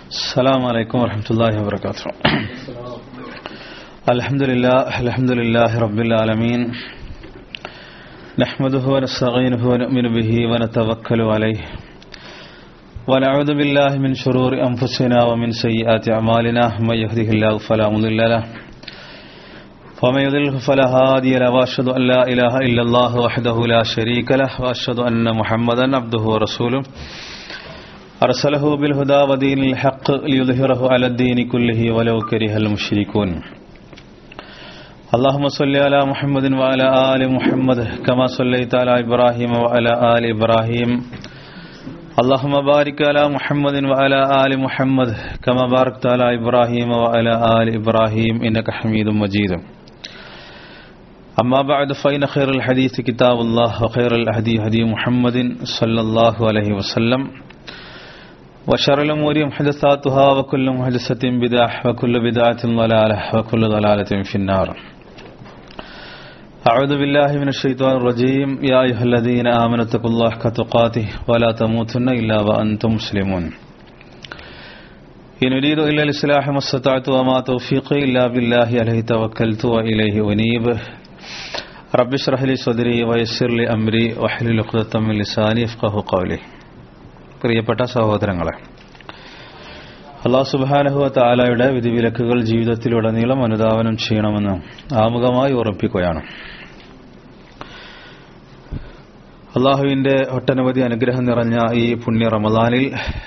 السلام عليكم ورحمة الله وبركاته الحمد لله الحمد لله رب العالمين نحمده ونستعينه ونؤمن به ونتوكل عليه ونعوذ بالله من شرور أنفسنا ومن سيئات أعمالنا من يهده الله فلا مضل له ومن يضلله فلا هادي له وأشهد أن لا إله إلا الله وحده لا شريك له وأشهد أن محمدا عبده ورسوله أرسله بالهدى ودين الحق ليظهره على الدين كله ولو كره المشركون اللهم صل على محمد وعلى آل محمد كما صليت على إبراهيم وعلى آل إبراهيم اللهم بارك على محمد وعلى آل محمد كما باركت على إبراهيم وعلى آل إبراهيم إنك حميد مجيد أما بعد فإن خير الحديث كتاب الله وخير الهدي هدي محمد صلى الله عليه وسلم وشر الأمور محدثاتها وكل محدثة بدعة وكل بدعة ضلالة وكل ضلالة في النار أعوذ بالله من الشيطان الرجيم يا أيها الذين آمنوا اتقوا الله حق تقاته ولا تموتن إلا وأنتم مسلمون إن أريد إلا الإصلاح ما استطعت وما توفيقي إلا بالله عليه توكلت وإليه أنيب رب اشرح لي صدري ويسر لي أمري واحلل عقدة من لساني يفقهوا قولي പ്രിയപ്പെട്ട സഹോദരങ്ങളെ അള്ളാഹു സുബാനഹുവ താലായുടെ വിധിവിലക്കുകൾ ജീവിതത്തിലുടനീളം അനുധാവനം ചെയ്യണമെന്ന് ആമുഖമായി ഓർമ്മിപ്പിക്കുകയാണ് അള്ളാഹുവിന്റെ ഒട്ടനവധി അനുഗ്രഹം നിറഞ്ഞ ഈ പുണ്യ റമദാനിൽ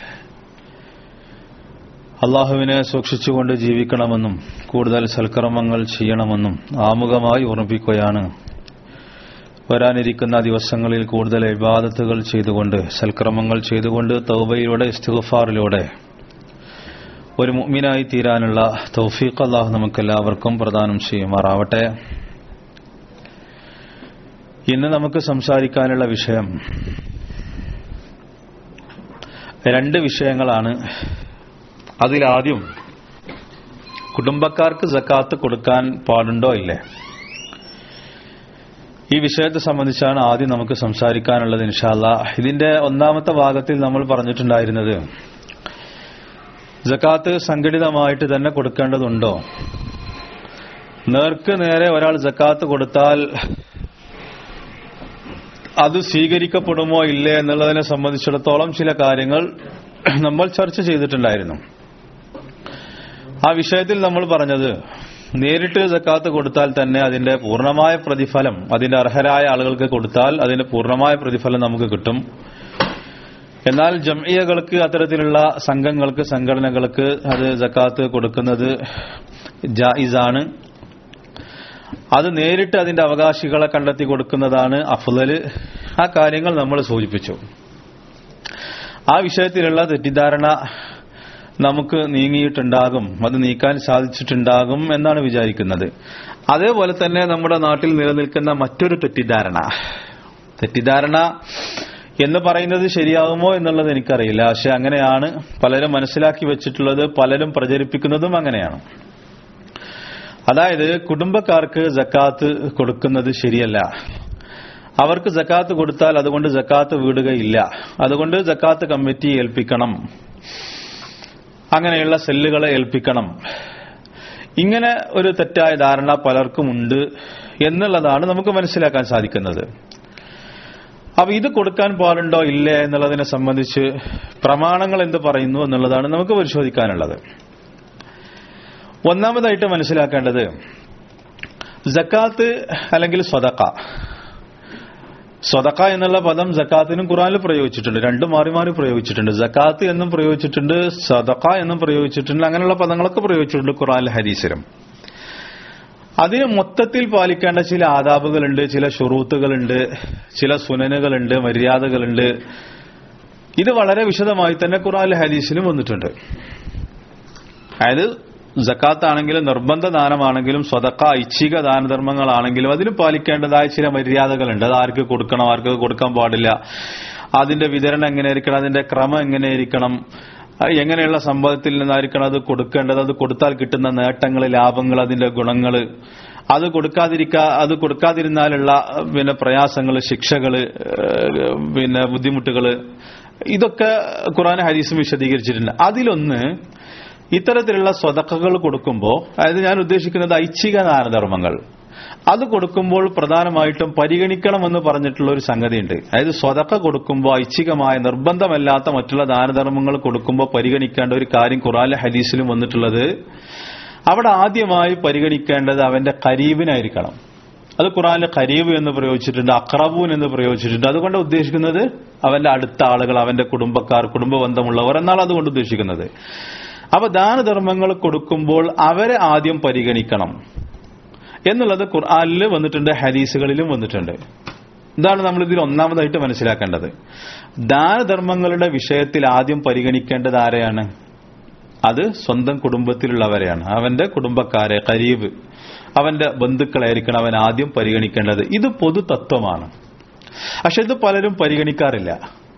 അള്ളാഹുവിനെ സൂക്ഷിച്ചുകൊണ്ട് ജീവിക്കണമെന്നും കൂടുതൽ സൽക്കർമ്മങ്ങൾ ചെയ്യണമെന്നും ആമുഖമായി ഓർമ്മിപ്പിക്കുകയാണ് വരാനിരിക്കുന്ന ദിവസങ്ങളിൽ കൂടുതൽ ഇബാദത്തുകൾ ചെയ്തുകൊണ്ട് സൽക്രമങ്ങൾ ചെയ്തുകൊണ്ട് തൗബയിലൂടെ ഇസ്തിഗുഫാറിലൂടെ ഒരു മുഅ്മിനായി തീരാനുള്ള തൗഫീഖ് അള്ളാഹു നമുക്കെല്ലാവർക്കും പ്രദാനം ചെയ്യുമാറാവട്ടെ ഇന്ന് നമുക്ക് സംസാരിക്കാനുള്ള വിഷയം രണ്ട് വിഷയങ്ങളാണ് അതിലാദ്യം കുടുംബക്കാർക്ക് ജക്കാത്ത് കൊടുക്കാൻ പാടുണ്ടോ ഇല്ലേ ഈ വിഷയത്തെ സംബന്ധിച്ചാണ് ആദ്യം നമുക്ക് സംസാരിക്കാനുള്ളത് ഇൻഷാല്ല ഇതിന്റെ ഒന്നാമത്തെ ഭാഗത്തിൽ നമ്മൾ പറഞ്ഞിട്ടുണ്ടായിരുന്നത് ജക്കാത്ത് സംഘടിതമായിട്ട് തന്നെ കൊടുക്കേണ്ടതുണ്ടോ നേർക്ക് നേരെ ഒരാൾ ജക്കാത്ത് കൊടുത്താൽ അത് സ്വീകരിക്കപ്പെടുമോ ഇല്ലേ എന്നുള്ളതിനെ സംബന്ധിച്ചിടത്തോളം ചില കാര്യങ്ങൾ നമ്മൾ ചർച്ച ചെയ്തിട്ടുണ്ടായിരുന്നു ആ വിഷയത്തിൽ നമ്മൾ പറഞ്ഞത് നേരിട്ട് ജക്കാത്ത് കൊടുത്താൽ തന്നെ അതിന്റെ പൂർണ്ണമായ പ്രതിഫലം അതിന്റെ അർഹരായ ആളുകൾക്ക് കൊടുത്താൽ അതിന്റെ പൂർണ്ണമായ പ്രതിഫലം നമുക്ക് കിട്ടും എന്നാൽ ജംഇയകൾക്ക് അത്തരത്തിലുള്ള സംഘങ്ങൾക്ക് സംഘടനകൾക്ക് അത് ജക്കാത്ത് കൊടുക്കുന്നത് ജായിസാണ് അത് നേരിട്ട് അതിന്റെ അവകാശികളെ കണ്ടെത്തി കൊടുക്കുന്നതാണ് അഫ്ലല് ആ കാര്യങ്ങൾ നമ്മൾ സൂചിപ്പിച്ചു ആ വിഷയത്തിലുള്ള തെറ്റിദ്ധാരണ നമുക്ക് നീങ്ങിയിട്ടുണ്ടാകും അത് നീക്കാൻ സാധിച്ചിട്ടുണ്ടാകും എന്നാണ് വിചാരിക്കുന്നത് അതേപോലെ തന്നെ നമ്മുടെ നാട്ടിൽ നിലനിൽക്കുന്ന മറ്റൊരു തെറ്റിദ്ധാരണ തെറ്റിദ്ധാരണ എന്ന് പറയുന്നത് ശരിയാകുമോ എന്നുള്ളത് എനിക്കറിയില്ല പക്ഷെ അങ്ങനെയാണ് പലരും മനസ്സിലാക്കി വെച്ചിട്ടുള്ളത് പലരും പ്രചരിപ്പിക്കുന്നതും അങ്ങനെയാണ് അതായത് കുടുംബക്കാർക്ക് ജക്കാത്ത് കൊടുക്കുന്നത് ശരിയല്ല അവർക്ക് ജക്കാത്ത് കൊടുത്താൽ അതുകൊണ്ട് ജക്കാത്ത് വീടുകയില്ല അതുകൊണ്ട് ജക്കാത്ത് കമ്മിറ്റി ഏൽപ്പിക്കണം അങ്ങനെയുള്ള സെല്ലുകളെ ഏൽപ്പിക്കണം ഇങ്ങനെ ഒരു തെറ്റായ ധാരണ പലർക്കുമുണ്ട് എന്നുള്ളതാണ് നമുക്ക് മനസ്സിലാക്കാൻ സാധിക്കുന്നത് അപ്പൊ ഇത് കൊടുക്കാൻ പാടുണ്ടോ ഇല്ലേ എന്നുള്ളതിനെ സംബന്ധിച്ച് പ്രമാണങ്ങൾ എന്ത് പറയുന്നു എന്നുള്ളതാണ് നമുക്ക് പരിശോധിക്കാനുള്ളത് ഒന്നാമതായിട്ട് മനസ്സിലാക്കേണ്ടത് ജക്കാത്ത് അല്ലെങ്കിൽ സ്വതക്ക സ്വതക്ക എന്നുള്ള പദം ജക്കാത്തിനും ഖുറാനിൽ പ്രയോഗിച്ചിട്ടുണ്ട് രണ്ടും മാറി മാറി പ്രയോഗിച്ചിട്ടുണ്ട് ജക്കാത്ത് എന്നും പ്രയോഗിച്ചിട്ടുണ്ട് സദക്ക എന്നും പ്രയോഗിച്ചിട്ടുണ്ട് അങ്ങനെയുള്ള പദങ്ങളൊക്കെ പ്രയോഗിച്ചിട്ടുണ്ട് ഖുറാനിൽ ഹരീസിലും അതിന് മൊത്തത്തിൽ പാലിക്കേണ്ട ചില ആദാബുകളുണ്ട് ചില ഷുറൂത്തുകളുണ്ട് ചില സുനനുകളുണ്ട് മര്യാദകളുണ്ട് ഇത് വളരെ വിശദമായി തന്നെ ഖുറാനിൽ ഹദീസിലും വന്നിട്ടുണ്ട് അതായത് ജക്കാത്ത് ആണെങ്കിലും നിർബന്ധ ദാനമാണെങ്കിലും സ്വതക്ക ഐച്ഛിക ദാനധർമ്മങ്ങളാണെങ്കിലും അതിലും പാലിക്കേണ്ടതായ ചില മര്യാദകളുണ്ട് അത് ആർക്ക് കൊടുക്കണം ആർക്ക് കൊടുക്കാൻ പാടില്ല അതിന്റെ വിതരണം എങ്ങനെയായിരിക്കണം അതിന്റെ ക്രമം എങ്ങനെയായിരിക്കണം എങ്ങനെയുള്ള സമ്പദത്തിൽ നിന്നായിരിക്കണം അത് കൊടുക്കേണ്ടത് അത് കൊടുത്താൽ കിട്ടുന്ന നേട്ടങ്ങൾ ലാഭങ്ങൾ അതിന്റെ ഗുണങ്ങൾ അത് കൊടുക്കാതിരിക്കാ അത് കൊടുക്കാതിരുന്നാലുള്ള പിന്നെ പ്രയാസങ്ങൾ ശിക്ഷകൾ പിന്നെ ബുദ്ധിമുട്ടുകൾ ഇതൊക്കെ ഖുറാൻ ഹരീസും വിശദീകരിച്ചിട്ടുണ്ട് അതിലൊന്ന് ഇത്തരത്തിലുള്ള സ്വതക്കകൾ കൊടുക്കുമ്പോൾ അതായത് ഞാൻ ഉദ്ദേശിക്കുന്നത് ഐച്ഛിക ദാനധർമ്മങ്ങൾ അത് കൊടുക്കുമ്പോൾ പ്രധാനമായിട്ടും പരിഗണിക്കണമെന്ന് പറഞ്ഞിട്ടുള്ള ഒരു സംഗതിയുണ്ട് അതായത് സ്വതക്ക കൊടുക്കുമ്പോൾ ഐച്ഛികമായ നിർബന്ധമല്ലാത്ത മറ്റുള്ള ദാനധർമ്മങ്ങൾ കൊടുക്കുമ്പോൾ പരിഗണിക്കേണ്ട ഒരു കാര്യം ഖുറാനിലെ ഹദീസിലും വന്നിട്ടുള്ളത് അവിടെ ആദ്യമായി പരിഗണിക്കേണ്ടത് അവന്റെ കരീബിനായിരിക്കണം അത് ഖുറാനിലെ കരീബ് എന്ന് പ്രയോഗിച്ചിട്ടുണ്ട് അക്രബൂൻ എന്ന് പ്രയോഗിച്ചിട്ടുണ്ട് അതുകൊണ്ട് ഉദ്ദേശിക്കുന്നത് അവന്റെ അടുത്ത ആളുകൾ അവന്റെ കുടുംബക്കാർ കുടുംബ ബന്ധമുള്ളവർ എന്നാണ് അതുകൊണ്ട് ഉദ്ദേശിക്കുന്നത് അപ്പൊ ദാനധർമ്മങ്ങൾ കൊടുക്കുമ്പോൾ അവരെ ആദ്യം പരിഗണിക്കണം എന്നുള്ളത് ഖുർആാനിൽ വന്നിട്ടുണ്ട് ഹദീസുകളിലും വന്നിട്ടുണ്ട് ഇതാണ് നമ്മൾ ഇതിൽ ഒന്നാമതായിട്ട് മനസ്സിലാക്കേണ്ടത് ദാനധർമ്മങ്ങളുടെ വിഷയത്തിൽ ആദ്യം പരിഗണിക്കേണ്ടത് ആരെയാണ് അത് സ്വന്തം കുടുംബത്തിലുള്ളവരെയാണ് അവന്റെ കുടുംബക്കാരെ കരീബ് അവന്റെ ബന്ധുക്കളായിരിക്കണം അവൻ ആദ്യം പരിഗണിക്കേണ്ടത് ഇത് പൊതു തത്വമാണ് പക്ഷെ ഇത് പലരും പരിഗണിക്കാറില്ല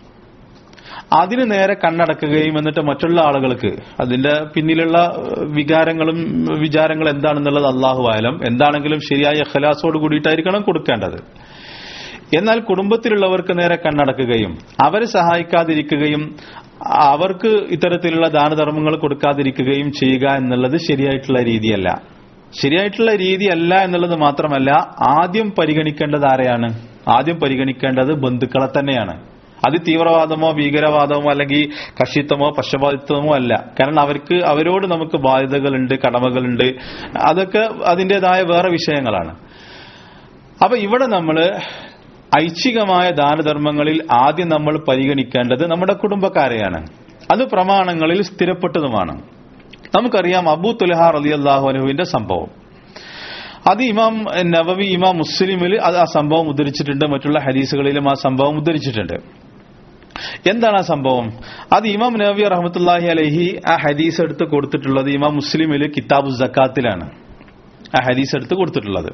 അതിന് നേരെ കണ്ണടക്കുകയും എന്നിട്ട് മറ്റുള്ള ആളുകൾക്ക് അതിന്റെ പിന്നിലുള്ള വികാരങ്ങളും വിചാരങ്ങളും എന്താണെന്നുള്ളത് അള്ളാഹു ആയാലും എന്താണെങ്കിലും ശരിയായ അഖലാസോട് കൂടിയിട്ടായിരിക്കണം കൊടുക്കേണ്ടത് എന്നാൽ കുടുംബത്തിലുള്ളവർക്ക് നേരെ കണ്ണടക്കുകയും അവരെ സഹായിക്കാതിരിക്കുകയും അവർക്ക് ഇത്തരത്തിലുള്ള ദാനധർമ്മങ്ങൾ കൊടുക്കാതിരിക്കുകയും ചെയ്യുക എന്നുള്ളത് ശരിയായിട്ടുള്ള രീതിയല്ല ശരിയായിട്ടുള്ള രീതിയല്ല എന്നുള്ളത് മാത്രമല്ല ആദ്യം പരിഗണിക്കേണ്ടത് ആരെയാണ് ആദ്യം പരിഗണിക്കേണ്ടത് ബന്ധുക്കളെ തന്നെയാണ് അത് തീവ്രവാദമോ ഭീകരവാദമോ അല്ലെങ്കിൽ കഷിത്വമോ പക്ഷപാതിത്വമോ അല്ല കാരണം അവർക്ക് അവരോട് നമുക്ക് ബാധ്യതകളുണ്ട് കടമകളുണ്ട് അതൊക്കെ അതിൻ്റെതായ വേറെ വിഷയങ്ങളാണ് അപ്പൊ ഇവിടെ നമ്മൾ ഐച്ഛികമായ ദാനധർമ്മങ്ങളിൽ ആദ്യം നമ്മൾ പരിഗണിക്കേണ്ടത് നമ്മുടെ കുടുംബക്കാരെയാണ് അത് പ്രമാണങ്ങളിൽ സ്ഥിരപ്പെട്ടതുമാണ് നമുക്കറിയാം അബൂ തുലഹാർ അലി അള്ളാഹു അനുവിന്റെ സംഭവം അത് ഇമാം നവവി ഇമാം മുസ്ലിമിൽ അത് ആ സംഭവം ഉദ്ധരിച്ചിട്ടുണ്ട് മറ്റുള്ള ഹദീസുകളിലും ആ സംഭവം ഉദ്ധരിച്ചിട്ടുണ്ട് എന്താണ് ആ സംഭവം അത് ഇമാം നവി റഹമത്തുല്ലാഹി അലഹി ആ ഹദീസ് എടുത്ത് കൊടുത്തിട്ടുള്ളത് ഇമാം മുസ്ലിമിൽ കിതാബു ജക്കാത്തിലാണ് ആ ഹദീസ് എടുത്ത് കൊടുത്തിട്ടുള്ളത്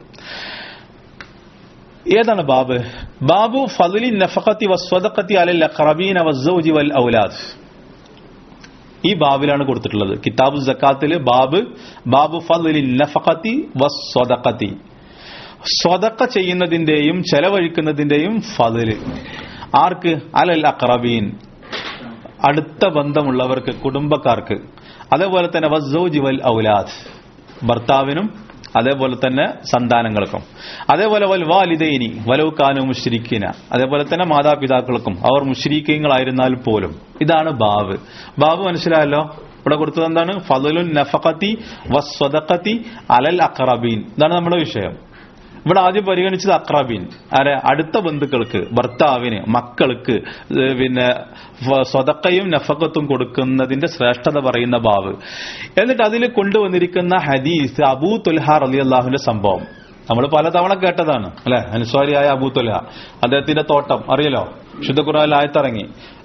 ഏതാണ് ബാബ് ബാബു ഫضലി നഫഖത്തി വസ്വദഖത്തി അലൽ അഖറബീന വസ്സൗജി വൽ ഔലാദ് ഈ ബാബിലാണ് കൊടുത്തിട്ടുള്ളത് കിതാബു ജക്കാത്തില് ബാബ് ബാബു ഫضലി നഫഖത്തി വസ്വദഖത്തി സ്വതക്ക ചെയ്യുന്നതിന്റെയും ചെലവഴിക്കുന്നതിന്റെയും ഫതില് ആർക്ക് അലൽ അക്രബീൻ അടുത്ത ബന്ധമുള്ളവർക്ക് കുടുംബക്കാർക്ക് അതേപോലെ തന്നെ വസ്സൗജി വൽ ഔലാദ് ഭർത്താവിനും അതേപോലെ തന്നെ സന്താനങ്ങൾക്കും അതേപോലെ വൽ വാലിദൈനി വലവുക്കാനു മുഷ്രിഖീന അതേപോലെ തന്നെ മാതാപിതാക്കൾക്കും അവർ മുഷ്രീഖീങ്ങളായിരുന്നാൽ പോലും ഇതാണ് ബാവ് ബാബ് മനസ്സിലായല്ലോ ഇവിടെ കൊടുത്തത് എന്താണ് ഫലുൻ നഫഖത്തി വസ്വദഖത്തി അലൽ അക്രബീൻ ഇതാണ് നമ്മുടെ വിഷയം ഇവിടെ ആദ്യം പരിഗണിച്ചത് അക്രബീൻ ആരെ അടുത്ത ബന്ധുക്കൾക്ക് ഭർത്താവിന് മക്കൾക്ക് ഏഹ് പിന്നെ ഫ- സ്വതക്കയും നഫക്കത്തും കൊടുക്കുന്നതിന്റെ ശ്രേഷ്ഠത പറയുന്ന ബാവ് എന്നിട്ട് അതിൽ കൊണ്ടുവന്നിരിക്കുന്ന ഹദീസ് അബൂ തുൽഹാർ അലി അള്ളാഹുവിന്റെ സംഭവം നമ്മൾ പലതവണ കേട്ടതാണ് അല്ലെ അനുസ്വാരിയായ അബൂ തുൽഹ അദ്ദേഹത്തിന്റെ തോട്ടം അറിയലോ ശുദ്ധ ഖുറാനിൽ ആയത്തിറങ്ങി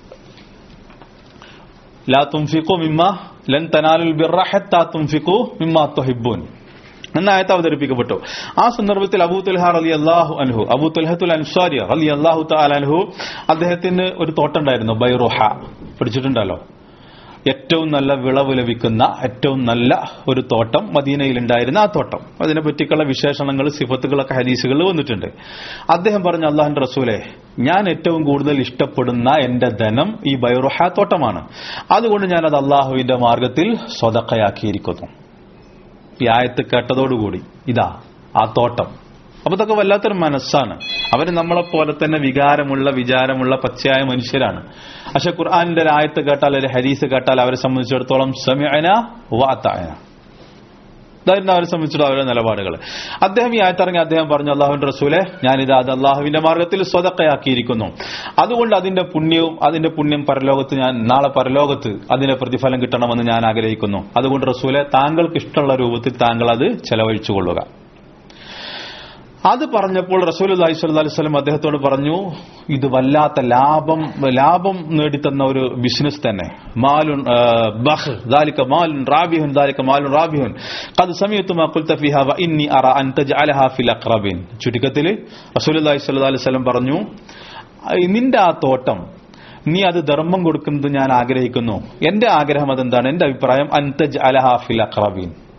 ലാ തുംഫിഖു മിമ്മ ലൻ തനാലുൽ ബിർറ ഹത്താ തുംഫിഖു മിമ്മ തുഹിബ്ബൂൻ എന്ന ആയത്ത് അവതരിപ്പിക്കപ്പെട്ടു ആ സന്ദർഭത്തിൽ അബൂ തുൽഹാർ അലി അള്ളാഹു അൻഹു അബൂ തുൽഹത്തുൽ അൻസാരി അലി അള്ളാഹു അൻഹു അദ്ദേഹത്തിന് ഒരു തോട്ടുണ്ടായിരുന്നു ബൈറുഹ പഠിച്ചിട്ടുണ്ടല്ലോ ഏറ്റവും നല്ല വിളവ് ലഭിക്കുന്ന ഏറ്റവും നല്ല ഒരു തോട്ടം മദീനയിൽ ഉണ്ടായിരുന്ന ആ തോട്ടം അതിനെ പറ്റിയുള്ള വിശേഷണങ്ങൾ സിഫത്തുകളൊക്കെ ഹദീസുകളിൽ വന്നിട്ടുണ്ട് അദ്ദേഹം പറഞ്ഞു അള്ളാഹുന്റെ റസൂലെ ഞാൻ ഏറ്റവും കൂടുതൽ ഇഷ്ടപ്പെടുന്ന എന്റെ ധനം ഈ ബൈറുഹ തോട്ടമാണ് അതുകൊണ്ട് ഞാൻ അത് അള്ളാഹുവിന്റെ മാർഗത്തിൽ സ്വതക്കയാക്കിയിരിക്കുന്നു ഈ ആയത്ത് കേട്ടതോടുകൂടി ഇതാ ആ തോട്ടം അപ്പൊ ഇതൊക്കെ വല്ലാത്തൊരു മനസ്സാണ് അവര് നമ്മളെ പോലെ തന്നെ വികാരമുള്ള വിചാരമുള്ള പച്ചയായ മനുഷ്യരാണ് പക്ഷെ ഖുർആാനിന്റെ ഒരു ആയത്ത് കേട്ടാൽ ഒരു ഹരീസ് കേട്ടാൽ അവരെ സംബന്ധിച്ചിടത്തോളം സമയന വാത്തായന ഇതായിരുന്നു അവരെ സംബന്ധിച്ചിടത്തോളം അവരുടെ നിലപാടുകൾ അദ്ദേഹം ഈ ആയത്തിറങ്ങി അദ്ദേഹം പറഞ്ഞു അള്ളാഹുവിന്റെ റസൂലെ ഞാനിത് അത് അള്ളാഹുവിന്റെ മാർഗത്തിൽ സ്വതക്കയാക്കിയിരിക്കുന്നു അതുകൊണ്ട് അതിന്റെ പുണ്യവും അതിന്റെ പുണ്യം പരലോകത്ത് ഞാൻ നാളെ പരലോകത്ത് അതിന്റെ പ്രതിഫലം കിട്ടണമെന്ന് ഞാൻ ആഗ്രഹിക്കുന്നു അതുകൊണ്ട് റസൂലെ താങ്കൾക്ക് ഇഷ്ടമുള്ള രൂപത്തിൽ താങ്കൾ അത് ചെലവഴിച്ചുകൊള്ളുക അത് പറഞ്ഞപ്പോൾ റസൂൽ അലൈഹി സ്വല്ലി വസ്ലം അദ്ദേഹത്തോട് പറഞ്ഞു ഇത് വല്ലാത്ത ലാഭം ലാഭം നേടിത്തന്ന ഒരു ബിസിനസ് തന്നെ മാലുൻ ആ, ബഹ് ദാലിക മാലുൻ റാബിഹുൻ ദാലിക മാലുൻ റാബിഹുൻ ഖദ് സമയത്തു മാ ഖുൽത ഫീഹാ വ ഇന്നി അറ അൻ തജ്അലഹാ ഫിൽ അഖ്റബീൻ ചുരുക്കത്തിൽ റസൂൽ അലൈഹി സ്വല്ലി വസ്ലം പറഞ്ഞു നിന്റെ ആ തോട്ടം നീ അത് ധർമ്മം കൊടുക്കുന്നത് ഞാൻ ആഗ്രഹിക്കുന്നു എന്റെ ആഗ്രഹം അതെന്താണ് എന്റെ അഭിപ്രായം അൻതജ് അലഹാ ഫിൽ അഖ്റബീൻ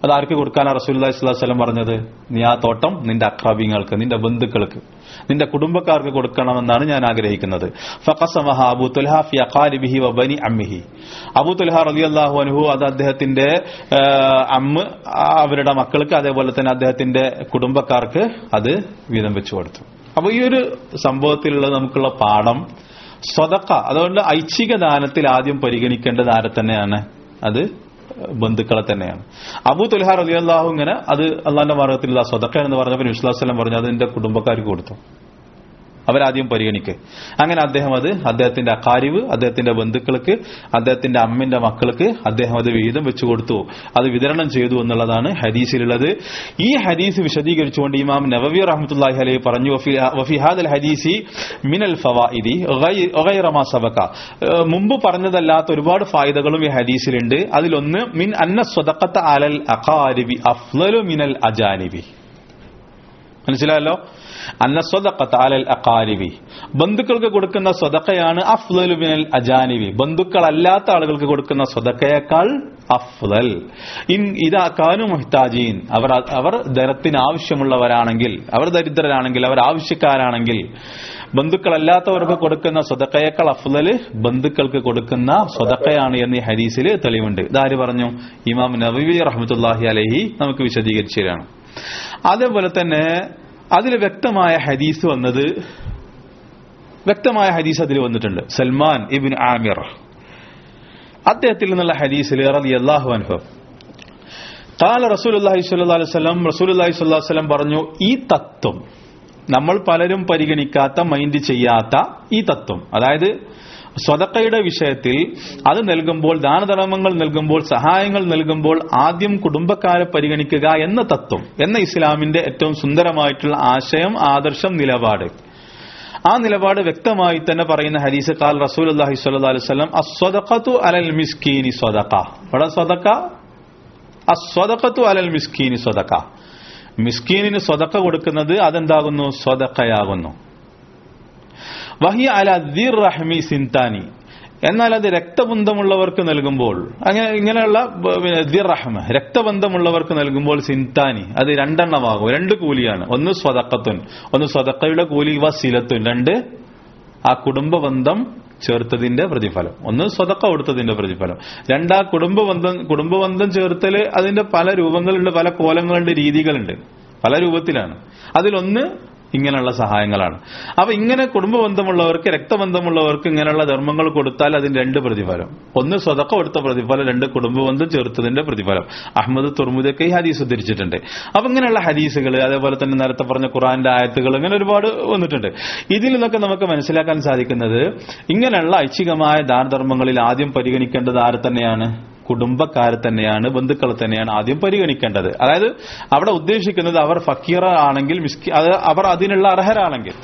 അത് ആർക്ക് കൊടുക്കാനാ റസൂലുള്ളാഹി സ്വല്ലല്ലാഹു അലൈഹി വസല്ലം പറഞ്ഞത് നീ ആ തോട്ടം നിന്റെ അക്രാബിങ്ങൾക്ക് നിന്റെ ബന്ധുക്കൾക്ക് നിന്റെ കുടുംബക്കാർക്ക് കൊടുക്കണമെന്നാണ് ഞാൻ ആഗ്രഹിക്കുന്നത് ഫഖസമഹ അബൂ തുൽഹ ഫി അഖാലിബിഹി വ ബനി അമ്മിഹി അബൂ തുൽഹ റളിയല്ലാഹു അൻഹു അത് അദ്ദേഹത്തിന്റെ ആ, അമ്മ ആ, അവരുടെ മക്കൾക്ക് അതേപോലെ തന്നെ അദ്ദേഹത്തിന്റെ കുടുംബക്കാർക്ക് അത് വീതം വെച്ചു കൊടുത്തു അപ്പൊ ഈ ഒരു സംഭവത്തിലുള്ള നമുക്കുള്ള പാഠം സ്വതക്ക അതുകൊണ്ട് ഐച്ഛിക ദാനത്തിൽ ആദ്യം പരിഗണിക്കേണ്ടത് ആരെ തന്നെയാണ് അത് ബന്ധുക്കളെ തന്നെയാണ് അബൂ തുൽഹാർ അലി അള്ളാഹു ഇങ്ങനെ അത് അള്ളാന്റെ മാർഗത്തിലുള്ള സ്വതക്ക എന്ന് പറഞ്ഞപ്പോൾ വിശ്വാസം പറഞ്ഞു അത് എന്റെ കുടുംബക്കാർക്ക് കൊടുത്തു അവരാദ്യം പരിഗണിക്ക് അങ്ങനെ അദ്ദേഹം അത് അദ്ദേഹത്തിന്റെ അക്കാരിവ് അദ്ദേഹത്തിന്റെ ബന്ധുക്കൾക്ക് അദ്ദേഹത്തിന്റെ അമ്മിന്റെ മക്കൾക്ക് അദ്ദേഹം അത് വിഹിതം വെച്ചു കൊടുത്തു അത് വിതരണം ചെയ്തു എന്നുള്ളതാണ് ഹദീസിലുള്ളത് ഈ ഹദീസ് വിശദീകരിച്ചുകൊണ്ട് ഇമാം നവവി റഹ്മത്തുള്ളാഹി അലൈഹി പറഞ്ഞു "വഫി- വഫി ഹാദൽ ഹദീസി മിനൽ ഫവാഇദി ഗൈ- ഗൈറ മാ സബക." ഏഹ് മുമ്പ് പറഞ്ഞതല്ലാത്ത ഒരുപാട് ഫായിദകളും ഈ ഹദീസിലുണ്ട് അതിലൊന്ന് മിൻ അന്ന സ്വതക്കത്ത അലൽ അഖാരിബി അഫ്ലലു മിനൽ അജാനിബി മനസ്സിലായല്ലോ അന്ന സ്വതക്കത്ത് അലൽ അഖാരിബി ബന്ധുക്കൾക്ക് കൊടുക്കുന്ന സ്വതക്കയാണ് അഫ്ലലു മിനൽ അജാനിബി ബന്ധുക്കളല്ലാത്ത ആളുകൾക്ക് കൊടുക്കുന്ന സ്വതക്കയേക്കാൾ അഫ്ലൽ ഇൻ ഇതാ കാനു മുഹ്താജീൻ അവർ അവർ ധനത്തിന് ആവശ്യമുള്ളവരാണെങ്കിൽ അവർ ദരിദ്രരാണെങ്കിൽ അവർ ആവശ്യക്കാരാണെങ്കിൽ ബന്ധുക്കളല്ലാത്തവർക്ക് കൊടുക്കുന്ന സ്വതക്കയേക്കാൾ അഫ്ലല് ബന്ധുക്കൾക്ക് കൊടുക്കുന്ന സ്വതക്കയാണ് എന്ന് ഈ ഹദീസിൽ തെളിവുണ്ട് ഇതാര് പറഞ്ഞു ഇമാം നബി റഹ്മത്തുല്ലാഹി അലഹി നമുക്ക് വിശദീകരിച്ചു തരാണ് അതേപോലെ തന്നെ അതിൽ വ്യക്തമായ ഹദീസ് വന്നത് വ്യക്തമായ ഹദീസ് അതിൽ വന്നിട്ടുണ്ട് സൽമാൻ ഇബിൻ ആമിർ അദ്ദേഹത്തിൽ നിന്നുള്ള ഹദീസിൽ റളിയല്ലാഹു അൻഹു കാല റസൂലുള്ളാഹി സ്വല്ലല്ലാഹു അലൈഹി വസല്ലം റസൂലുള്ളാഹി സ്വല്ലല്ലാഹു അലൈഹി വസല്ലം പറഞ്ഞു ഈ തത്വം നമ്മൾ പലരും പരിഗണിക്കാത്ത മൈൻഡ് ചെയ്യാത്ത ഈ തത്വം അതായത് സ്വതക്കയുടെ വിഷയത്തിൽ അത് നൽകുമ്പോൾ ദാനധർമ്മങ്ങൾ നൽകുമ്പോൾ സഹായങ്ങൾ നൽകുമ്പോൾ ആദ്യം കുടുംബക്കാരെ പരിഗണിക്കുക എന്ന തത്വം എന്ന ഇസ്ലാമിന്റെ ഏറ്റവും സുന്ദരമായിട്ടുള്ള ആശയം ആദർശം നിലപാട് ആ നിലപാട് വ്യക്തമായി തന്നെ പറയുന്ന ഹദീസ് കാൽ റസൂൽ അള്ളാഹി സ്വല്ലല്ലാഹു അലൈഹി വസല്ലം അസ്വദഖത്തു അലൽ മിസ്കീനി സ്വദഖ ഇവിടെ സ്വദഖ അസ്വദഖത്തു അലൽ മിസ്കീനി സ്വദഖ മിസ്കീനിന് സ്വതക്ക കൊടുക്കുന്നത് അതെന്താകുന്നു സ്വതക്കയാകുന്നു വഹിയ അല ദിർ റഹ്മി സിൻതാനി എന്നാൽ അത് രക്തബന്ധമുള്ളവർക്ക് നൽകുമ്പോൾ അങ്ങനെ ഇങ്ങനെയുള്ള ദിർ റഹ്മ രക്തബന്ധമുള്ളവർക്ക് നൽകുമ്പോൾ സിൻതാനി അത് രണ്ടെണ്ണമാകും രണ്ട് കൂലിയാണ് ഒന്ന് സ്വതക്കത്തുൻ ഒന്ന് സ്വതക്കയുടെ കൂലി വ സിലത്തുൻ രണ്ട് ആ കുടുംബ ബന്ധം ചേർത്തതിന്റെ പ്രതിഫലം ഒന്ന് സ്വതക്ക കൊടുത്തതിന്റെ പ്രതിഫലം രണ്ടാ കുടുംബബന്ധം കുടുംബബന്ധം ചേർത്തല് അതിന്റെ പല രൂപങ്ങളുണ്ട് പല കോലങ്ങളുണ്ട് രീതികളുണ്ട് പല രൂപത്തിലാണ് അതിലൊന്ന് ഇങ്ങനെയുള്ള സഹായങ്ങളാണ് അപ്പൊ ഇങ്ങനെ കുടുംബബന്ധമുള്ളവർക്ക് രക്തബന്ധമുള്ളവർക്ക് ഇങ്ങനെയുള്ള ധർമ്മങ്ങൾ കൊടുത്താൽ അതിന് രണ്ട് പ്രതിഫലം ഒന്ന് സ്വതക്ക കൊടുത്ത പ്രതിഫലം രണ്ട് കുടുംബബന്ധം ചേർത്തതിന്റെ പ്രതിഫലം അഹമ്മദ് തുർമുദൊക്കെ ഈ ഹദീസ് ഉദ്ധരിച്ചിട്ടുണ്ട് അപ്പൊ ഇങ്ങനെയുള്ള ഹദീസുകൾ അതേപോലെ തന്നെ നേരത്തെ പറഞ്ഞ ഖുറാന്റെ ആയത്തുകൾ ഇങ്ങനെ ഒരുപാട് വന്നിട്ടുണ്ട് ഇതിൽ നിന്നൊക്കെ നമുക്ക് മനസ്സിലാക്കാൻ സാധിക്കുന്നത് ഇങ്ങനെയുള്ള ഐച്ഛികമായ ദാനധർമ്മങ്ങളിൽ ആദ്യം പരിഗണിക്കേണ്ടത് ആരെ തന്നെയാണ് കുടുംബക്കാരെ തന്നെയാണ് ബന്ധുക്കളെ തന്നെയാണ് ആദ്യം പരിഗണിക്കേണ്ടത് അതായത് അവിടെ ഉദ്ദേശിക്കുന്നത് അവർ ഫക്കീറ ആണെങ്കിൽ മിസ്കി അത് അവർ അതിനുള്ള അർഹരാണെങ്കിൽ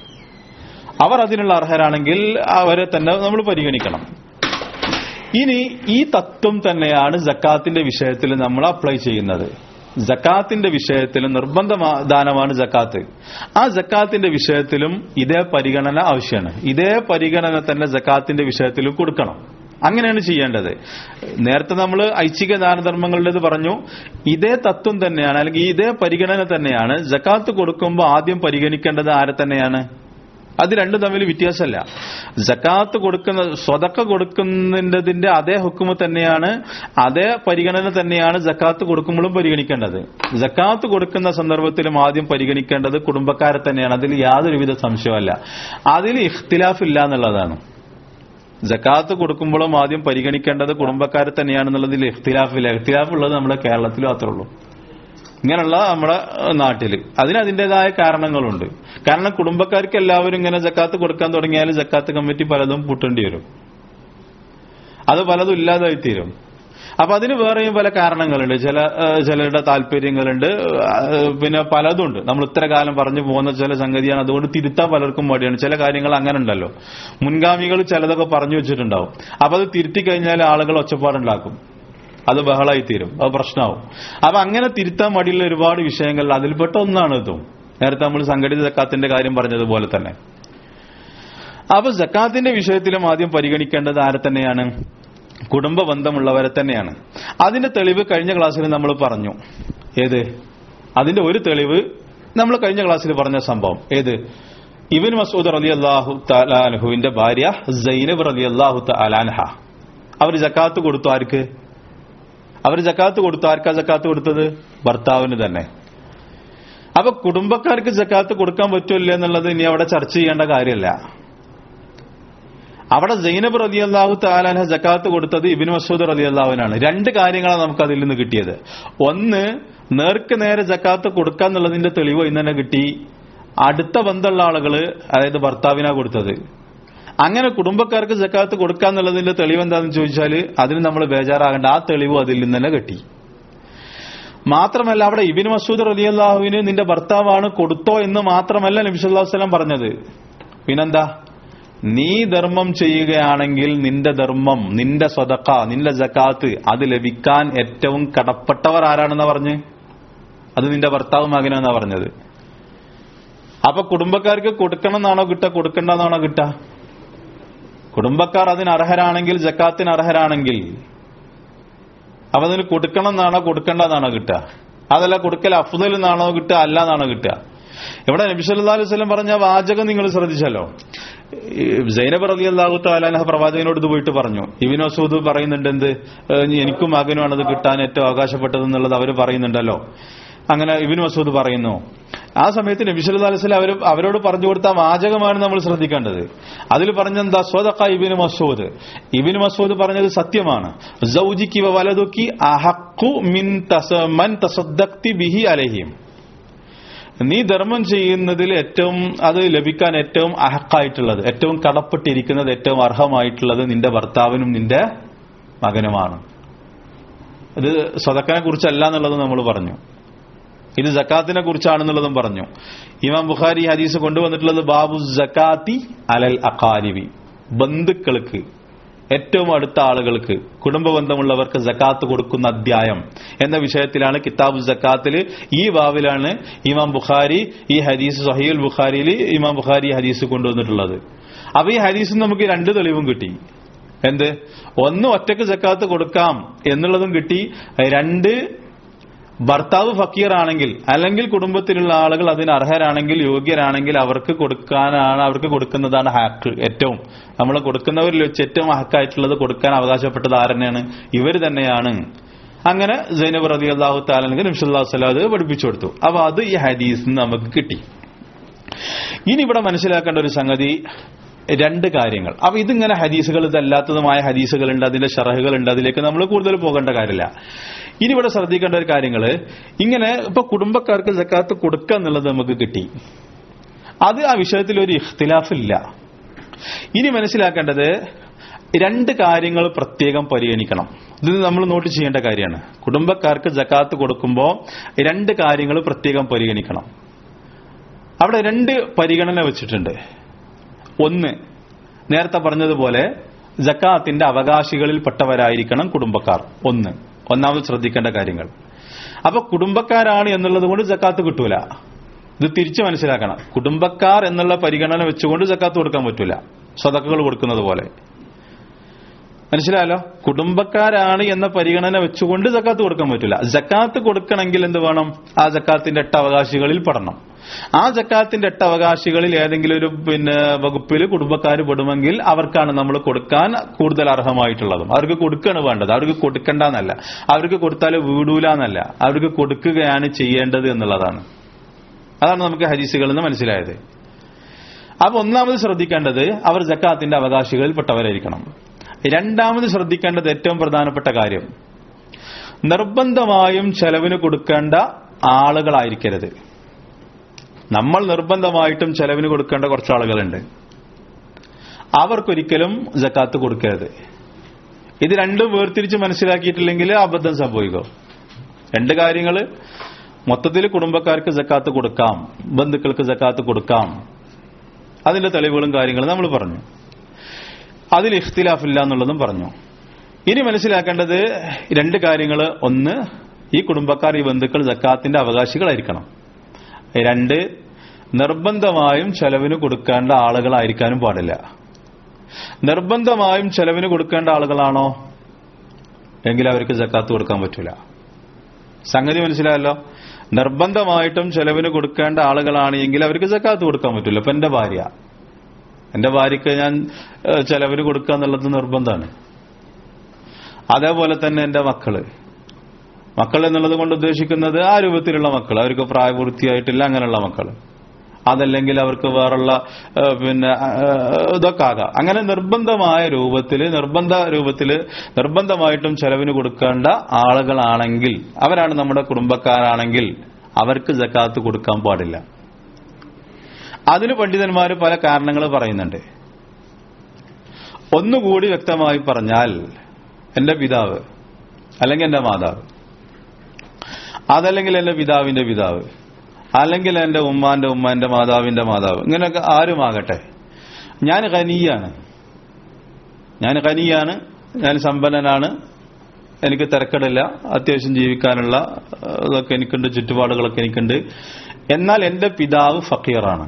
അവർ അതിനുള്ള അർഹരാണെങ്കിൽ അവരെ തന്നെ നമ്മൾ പരിഗണിക്കണം ഇനി ഈ തത്വം തന്നെയാണ് ജക്കാത്തിന്റെ വിഷയത്തിൽ നമ്മൾ അപ്ലൈ ചെയ്യുന്നത് ജക്കാത്തിന്റെ വിഷയത്തിലും നിർബന്ധ ദാനമാണ് ജക്കാത്ത് ആ ജക്കാത്തിന്റെ വിഷയത്തിലും ഇതേ പരിഗണന ആവശ്യമാണ് ഇതേ പരിഗണന തന്നെ ജക്കാത്തിന്റെ വിഷയത്തിലും കൊടുക്കണം അങ്ങനെയാണ് ചെയ്യേണ്ടത് നേരത്തെ നമ്മൾ ഐച്ഛിക ദാനധർമ്മങ്ങളുടേത് പറഞ്ഞു ഇതേ തത്വം തന്നെയാണ് അല്ലെങ്കിൽ ഇതേ പരിഗണന തന്നെയാണ് ജക്കാത്ത് കൊടുക്കുമ്പോൾ ആദ്യം പരിഗണിക്കേണ്ടത് ആരെ തന്നെയാണ് അത് രണ്ടും തമ്മിൽ വ്യത്യാസമല്ല ജക്കാത്ത് കൊടുക്കുന്ന സ്വതക്ക കൊടുക്കുന്നതിന്റെ അതേ ഹുക്കുമ തന്നെയാണ് അതേ പരിഗണന തന്നെയാണ് ജക്കാത്ത് കൊടുക്കുമ്പോഴും പരിഗണിക്കേണ്ടത് ജക്കാത്ത് കൊടുക്കുന്ന സന്ദർഭത്തിലും ആദ്യം പരിഗണിക്കേണ്ടത് കുടുംബക്കാരെ തന്നെയാണ് അതിൽ യാതൊരുവിധ സംശയമല്ല അതിൽ ഇഖ്തിലാഫ് ഇല്ല എന്നുള്ളതാണ് ജക്കാത്ത് കൊടുക്കുമ്പോഴും ആദ്യം പരിഗണിക്കേണ്ടത് കുടുംബക്കാരെ തന്നെയാണെന്നുള്ളതിൽ ഇഖ്തിലാഫില്ല ഇഖ്തിലാഫ് ഉള്ളത് നമ്മുടെ കേരളത്തിൽ മാത്രമേ ഉള്ളൂ ഇങ്ങനെയുള്ള നമ്മുടെ നാട്ടിൽ അതിന് അതിൻ്റെതായ കാരണങ്ങളുണ്ട് കാരണം കുടുംബക്കാർക്ക് എല്ലാവരും ഇങ്ങനെ ജക്കാത്ത് കൊടുക്കാൻ തുടങ്ങിയാൽ ജക്കാത്ത് കമ്മിറ്റി പലതും പൂട്ടേണ്ടി വരും അത് പലതും ഇല്ലാതായി തീരും അപ്പൊ അതിന് വേറെയും പല കാരണങ്ങളുണ്ട് ചില ചിലരുടെ താല്പര്യങ്ങളുണ്ട് പിന്നെ പലതും ഉണ്ട് നമ്മൾ ഇത്ര കാലം പറഞ്ഞു പോകുന്ന ചില സംഗതിയാണ് അതുകൊണ്ട് തിരുത്താൻ പലർക്കും മടിയാണ് ചില കാര്യങ്ങൾ അങ്ങനെ ഉണ്ടല്ലോ മുൻഗാമികൾ ചിലതൊക്കെ പറഞ്ഞു വെച്ചിട്ടുണ്ടാവും അപ്പൊ അത് തിരുത്തി കഴിഞ്ഞാൽ ആളുകൾ ഒച്ചപ്പാടുണ്ടാക്കും അത് ബഹളായി തീരും അത് പ്രശ്നമാവും അപ്പൊ അങ്ങനെ തിരുത്താൻ മടിയുള്ള ഒരുപാട് വിഷയങ്ങൾ അതിൽപ്പെട്ട ഒന്നാണ് ഇതും നേരത്തെ നമ്മൾ സംഘടിത ജക്കാത്തിന്റെ കാര്യം പറഞ്ഞതുപോലെ തന്നെ അപ്പൊ ജക്കാത്തിന്റെ വിഷയത്തിലും ആദ്യം പരിഗണിക്കേണ്ടത് ആരെ തന്നെയാണ് കുടുംബ ബന്ധമുള്ളവരെ തന്നെയാണ് അതിന്റെ തെളിവ് കഴിഞ്ഞ ക്ലാസ്സിൽ നമ്മൾ പറഞ്ഞു ഏത് അതിന്റെ ഒരു തെളിവ് നമ്മൾ കഴിഞ്ഞ ക്ലാസ്സിൽ പറഞ്ഞ സംഭവം ഏത് ഇബിൻ മസൂദ് റലി അള്ളാഹു തലാൻഹുവിന്റെ ഭാര്യ സൈനബ് റലി അള്ളാഹു തലാൻഹ അവർ ജക്കാത്ത് കൊടുത്തു ആർക്ക് അവർ ജക്കാത്ത് കൊടുത്തു ആർക്കാ ജക്കാത്ത് കൊടുത്തത് ഭർത്താവിന് തന്നെ അപ്പൊ കുടുംബക്കാർക്ക് ജക്കാത്ത് കൊടുക്കാൻ പറ്റില്ല എന്നുള്ളത് ഇനി അവിടെ ചർച്ച ചെയ്യേണ്ട കാര്യമല്ല അവിടെ ജൈനബ് റലി അള്ളാഹു താലാൻഹ ജക്കാത്ത് കൊടുത്തത് ഇബിൻ മസൂദ് റലി അള്ളാഹുവിനാണ് രണ്ട് കാര്യങ്ങളാണ് നമുക്ക് അതിൽ നിന്ന് കിട്ടിയത് ഒന്ന് നേർക്ക് നേരെ ജക്കാത്ത് കൊടുക്കാന്നുള്ളതിന്റെ തെളിവ് ഇന്ന് തന്നെ കിട്ടി അടുത്ത ബന്ധമുള്ള ആളുകള് അതായത് ഭർത്താവിനാ കൊടുത്തത് അങ്ങനെ കുടുംബക്കാർക്ക് ജക്കാത്ത് കൊടുക്കാന്നുള്ളതിന്റെ തെളിവ് എന്താണെന്ന് ചോദിച്ചാൽ അതിന് നമ്മൾ ബേജാറാകേണ്ട ആ തെളിവ് അതിൽ നിന്ന് തന്നെ കിട്ടി മാത്രമല്ല അവിടെ ഇബിൻ മസൂദ് റലി അള്ളാഹുവിന് നിന്റെ ഭർത്താവാണ് കൊടുത്തോ എന്ന് മാത്രമല്ല നബി സല്ലല്ലാഹു അലൈഹി വസല്ലം പറഞ്ഞത് പിന്നെന്താ നീ ധർമ്മം ചെയ്യുകയാണെങ്കിൽ നിന്റെ ധർമ്മം നിന്റെ സ്വതക്ക നിന്റെ ജക്കാത്ത് അത് ലഭിക്കാൻ ഏറ്റവും കടപ്പെട്ടവർ ആരാണെന്നാ പറഞ്ഞ് അത് നിന്റെ ഭർത്താവ് മകനാന്നാ പറഞ്ഞത് അപ്പൊ കുടുംബക്കാർക്ക് കൊടുക്കണം എന്നാണോ കിട്ടുക കൊടുക്കണ്ടെന്നാണോ കിട്ടുക കുടുംബക്കാർ അതിന് അർഹരാണെങ്കിൽ ജക്കാത്തിന് അർഹരാണെങ്കിൽ അപ്പൊ അതിന് കൊടുക്കണം എന്നാണോ കൊടുക്കേണ്ടതാണോ കിട്ടുക അതല്ല കൊടുക്കൽ അഫ്ദൽ എന്നാണോ കിട്ടുക അല്ല എന്നാണോ കിട്ടുക ഇവിടെ നബി സല്ലല്ലാഹു അലൈഹി വസല്ലം പറഞ്ഞ വാചകം നിങ്ങൾ ശ്രദ്ധിച്ചല്ലോ ഈ സൈനബ് റളി അള്ളാഹു താലാന പ്രവാചകനോട് ഇത് പോയിട്ട് പറഞ്ഞു ഇബിൻ മസൂദ് പറയുന്നുണ്ട് എന്ത് ഏഹ് ഇനി എനിക്കും മകനുമാണ് അത് കിട്ടാൻ ഏറ്റവും അവകാശപ്പെട്ടത് എന്നുള്ളത് അവർ പറയുന്നുണ്ടല്ലോ അങ്ങനെ ഇബിൻ മസൂദ് പറയുന്നു ആ സമയത്ത് നബി സല്ലല്ലാഹു അലൈഹി വസല്ലം അവർ അവരോട് പറഞ്ഞു കൊടുത്ത ആ വാചകമാണ് നമ്മൾ ശ്രദ്ധിക്കേണ്ടത് അതിൽ പറഞ്ഞെന്താ സ്വതക്ക ഇബിൻ മസൂദ് ഇബിൻ മസൂദ് പറഞ്ഞത് സത്യമാണ് സൗജിക്ക് വ വലതുക്കി അഹക്കു മിൻ തസ മൻ തസദ്ദഖ്തി ബിഹി അലഹിം നീ ധർമ്മം ചെയ്യുന്നതിൽ ഏറ്റവും അത് ലഭിക്കാൻ ഏറ്റവും അഹക്കായിട്ടുള്ളത് ഏറ്റവും കടപ്പെട്ടിരിക്കുന്നത് ഏറ്റവും അർഹമായിട്ടുള്ളത് നിന്റെ ഭർത്താവിനും നിന്റെ മകനുമാണ് ഇത് സ്വതക്കനെ കുറിച്ചല്ല എന്നുള്ളത് നമ്മൾ പറഞ്ഞു ഇത് ജക്കാത്തിനെ കുറിച്ചാണെന്നുള്ളതും പറഞ്ഞു ഇമാം ബുഖാരി ഈ ഹദീസ് കൊണ്ടുവന്നിട്ടുള്ളത് ബാബു ജക്കാത്തി അലൽ അഖാരിബി ബന്ധുക്കൾക്ക് ഏറ്റവും അടുത്ത ആളുകൾക്ക് കുടുംബ ബന്ധമുള്ളവർക്ക് ജക്കാത്ത് കൊടുക്കുന്ന അധ്യായം എന്ന വിഷയത്തിലാണ് കിതാബു ജക്കാത്തിൽ ഈ ബാവിലാണ് ഇമാം ബുഖാരി ഈ ഹദീസ് സഹീൽ ബുഖാരിയിൽ ഇമാം ബുഖാരി ഈ ഹദീസ് കൊണ്ടുവന്നിട്ടുള്ളത് അപ്പൊ ഈ ഹദീസിന് നമുക്ക് രണ്ട് തെളിവും കിട്ടി എന്ത് ഒന്ന് ഒറ്റക്ക് ജക്കാത്ത് കൊടുക്കാം എന്നുള്ളതും കിട്ടി രണ്ട് ഭർത്താവ് ഫക്കീർ ആണെങ്കിൽ അല്ലെങ്കിൽ കുടുംബത്തിലുള്ള ആളുകൾ അതിന് അർഹരാണെങ്കിൽ യോഗ്യരാണെങ്കിൽ അവർക്ക് കൊടുക്കാനാണ് അവർക്ക് കൊടുക്കുന്നതാണ് ഹാക്ക് ഏറ്റവും നമ്മൾ കൊടുക്കുന്നവരിൽ വെച്ച് ഏറ്റവും ഹക്കായിട്ടുള്ളത് കൊടുക്കാൻ അവകാശപ്പെട്ടത് ആരെന്നെയാണ് ഇവർ തന്നെയാണ് അങ്ങനെ ജൈനബ് റതി അള്ളാഹു താലനക്ക് നിമിഷല്ലാഹു സ്വലാദ് പഠിപ്പിച്ചു കൊടുത്തു അപ്പൊ അത് ഈ ഹദീസ് നമുക്ക് കിട്ടി ഇനി ഇവിടെ മനസ്സിലാക്കേണ്ട ഒരു സംഗതി രണ്ട് കാര്യങ്ങൾ അപ്പൊ ഇതിങ്ങനെ ഹദീസുകൾ ഇതല്ലാത്തതുമായ ഹദീസുകളുണ്ട് അതിന്റെ ഷറഹുകളുണ്ട് അതിലേക്ക് നമ്മൾ കൂടുതൽ പോകേണ്ട കാര്യമില്ല ഇനി ഇവിടെ ശ്രദ്ധിക്കേണ്ട ഒരു കാര്യങ്ങള് ഇങ്ങനെ ഇപ്പൊ കുടുംബക്കാർക്ക് ജക്കാത്ത് കൊടുക്കുക എന്നുള്ളത് നമുക്ക് കിട്ടി അത് ആ വിഷയത്തിൽ ഒരു ഇഖ്തിലാഫില്ല ഇനി മനസ്സിലാക്കേണ്ടത് രണ്ട് കാര്യങ്ങൾ പ്രത്യേകം പരിഗണിക്കണം ഇത് നമ്മൾ നോട്ട് ചെയ്യേണ്ട കാര്യമാണ് കുടുംബക്കാർക്ക് ജക്കാത്ത് കൊടുക്കുമ്പോൾ രണ്ട് കാര്യങ്ങൾ പ്രത്യേകം പരിഗണിക്കണം അവിടെ രണ്ട് പരിഗണന വെച്ചിട്ടുണ്ട് ഒന്ന് നേരത്തെ പറഞ്ഞതുപോലെ ജക്കാത്തിന്റെ അവകാശികളിൽപ്പെട്ടവരായിരിക്കണം കുടുംബക്കാർ ഒന്ന് ഒന്നാമത് ശ്രദ്ധിക്കേണ്ട കാര്യങ്ങൾ അപ്പൊ കുടുംബക്കാരാണ് എന്നുള്ളത് കൊണ്ട് ജക്കാത്ത് കിട്ടൂല ഇത് തിരിച്ചു മനസ്സിലാക്കണം കുടുംബക്കാർ എന്നുള്ള പരിഗണന വെച്ചുകൊണ്ട് ജക്കാത്ത് കൊടുക്കാൻ പറ്റൂല സ്വതക്കുകൾ കൊടുക്കുന്നത് പോലെ മനസ്സിലായല്ലോ കുടുംബക്കാരാണ് എന്ന പരിഗണന വെച്ചുകൊണ്ട് ജക്കാത്ത് കൊടുക്കാൻ പറ്റില്ല ജക്കാത്ത് കൊടുക്കണമെങ്കിൽ എന്ത് വേണം ആ ജക്കാത്തിന്റെ എട്ട് അവകാശികളിൽ പെടണം ആ ജക്കാത്തിന്റെ എട്ട് അവകാശികളിൽ ഏതെങ്കിലും ഒരു പിന്നെ വകുപ്പിൽ കുടുംബക്കാർ പെടുമെങ്കിൽ അവർക്കാണ് നമ്മൾ കൊടുക്കാൻ കൂടുതൽ അർഹമായിട്ടുള്ളതും അവർക്ക് കൊടുക്കുകയാണ് വേണ്ടത് അവർക്ക് കൊടുക്കണ്ടെന്നല്ല അവർക്ക് കൊടുത്താൽ വീടൂല എന്നല്ല അവർക്ക് കൊടുക്കുകയാണ് ചെയ്യേണ്ടത് എന്നുള്ളതാണ് അതാണ് നമുക്ക് ഹരീസുകളിൽ നിന്ന് മനസ്സിലായത് അപ്പൊ ഒന്നാമത് ശ്രദ്ധിക്കേണ്ടത് അവർ ജക്കാത്തിന്റെ അവകാശികളിൽപ്പെട്ടവരായിരിക്കണം രണ്ടാമത് ശ്രദ്ധിക്കേണ്ടത് ഏറ്റവും പ്രധാനപ്പെട്ട കാര്യം നിർബന്ധമായും ചെലവിന് കൊടുക്കേണ്ട ആളുകളായിരിക്കരുത് നമ്മൾ നിർബന്ധമായിട്ടും ചെലവിന് കൊടുക്കേണ്ട കുറച്ച് ആളുകളുണ്ട് അവർക്കൊരിക്കലും ജക്കാത്ത് കൊടുക്കരുത് ഇത് രണ്ടും വേർതിരിച്ച് മനസ്സിലാക്കിയിട്ടില്ലെങ്കിൽ അബദ്ധം സംഭവിക്കും രണ്ട് കാര്യങ്ങൾ മൊത്തത്തിൽ കുടുംബക്കാർക്ക് ജക്കാത്ത് കൊടുക്കാം ബന്ധുക്കൾക്ക് ജക്കാത്ത് കൊടുക്കാം അതിന്റെ തെളിവുകളും കാര്യങ്ങളും നമ്മൾ പറഞ്ഞു അതിൽ ഇഖ്തിലാഫില്ല എന്നുള്ളതും പറഞ്ഞു ഇനി മനസ്സിലാക്കേണ്ടത് രണ്ട് കാര്യങ്ങൾ ഒന്ന് ഈ കുടുംബക്കാർ ഈ ബന്ധുക്കൾ ജക്കാത്തിന്റെ അവകാശികളായിരിക്കണം രണ്ട് നിർബന്ധമായും ചെലവിന് കൊടുക്കേണ്ട ആളുകളായിരിക്കാനും പാടില്ല നിർബന്ധമായും ചെലവിന് കൊടുക്കേണ്ട ആളുകളാണോ എങ്കിൽ അവർക്ക് ജക്കാത്ത് കൊടുക്കാൻ പറ്റൂല സംഗതി മനസ്സിലായല്ലോ നിർബന്ധമായിട്ടും ചെലവിന് കൊടുക്കേണ്ട ആളുകളാണ് എങ്കിൽ അവർക്ക് ജക്കാത്ത് കൊടുക്കാൻ പറ്റില്ല ഇപ്പൊ എന്റെ ഭാര്യ എന്റെ ഭാര്യക്ക് ഞാൻ ഏഹ്, ചെലവിന് കൊടുക്കുക എന്നുള്ളത് നിർബന്ധമാണ് അതേപോലെ തന്നെ എന്റെ മക്കള് മക്കൾ എന്നുള്ളത് കൊണ്ട് ഉദ്ദേശിക്കുന്നത് ആ രൂപത്തിലുള്ള മക്കൾ അവർക്ക് പ്രായപൂർത്തിയായിട്ടില്ല അങ്ങനെയുള്ള മക്കൾ അതല്ലെങ്കിൽ അവർക്ക് വേറുള്ള ഏഹ്, പിന്നെ ഏഹ്, ഇതൊക്കെ ആകാം അങ്ങനെ നിർബന്ധമായ രൂപത്തില് നിർബന്ധ രൂപത്തില് നിർബന്ധമായിട്ടും ചെലവിന് കൊടുക്കേണ്ട ആളുകളാണെങ്കിൽ അവരാണ് നമ്മുടെ കുടുംബക്കാരാണെങ്കിൽ അവർക്ക് ജക്കാത്ത് കൊടുക്കാൻ പാടില്ല അതിന് പണ്ഡിതന്മാർ പല കാരണങ്ങൾ പറയുന്നുണ്ട് ഒന്നുകൂടി വ്യക്തമായി പറഞ്ഞാൽ എന്റെ പിതാവ് അല്ലെങ്കിൽ എന്റെ മാതാവ് അതല്ലെങ്കിൽ എന്റെ പിതാവിന്റെ പിതാവ് അല്ലെങ്കിൽ എന്റെ ഉമ്മാന്റെ ഉമ്മ എന്റെ മാതാവിന്റെ മാതാവ് ഇങ്ങനെയൊക്കെ ആരുമാകട്ടെ ഞാൻ ഖനിയാണ് ഞാൻ ഖനിയാണ് ഞാൻ സമ്പന്നനാണ് എനിക്ക് തിരക്കടില്ല അത്യാവശ്യം ജീവിക്കാനുള്ള ഏഹ്, ഇതൊക്കെ എനിക്കുണ്ട് ചുറ്റുപാടുകളൊക്കെ എനിക്കുണ്ട് എന്നാൽ എന്റെ പിതാവ് ഫക്കീറാണ്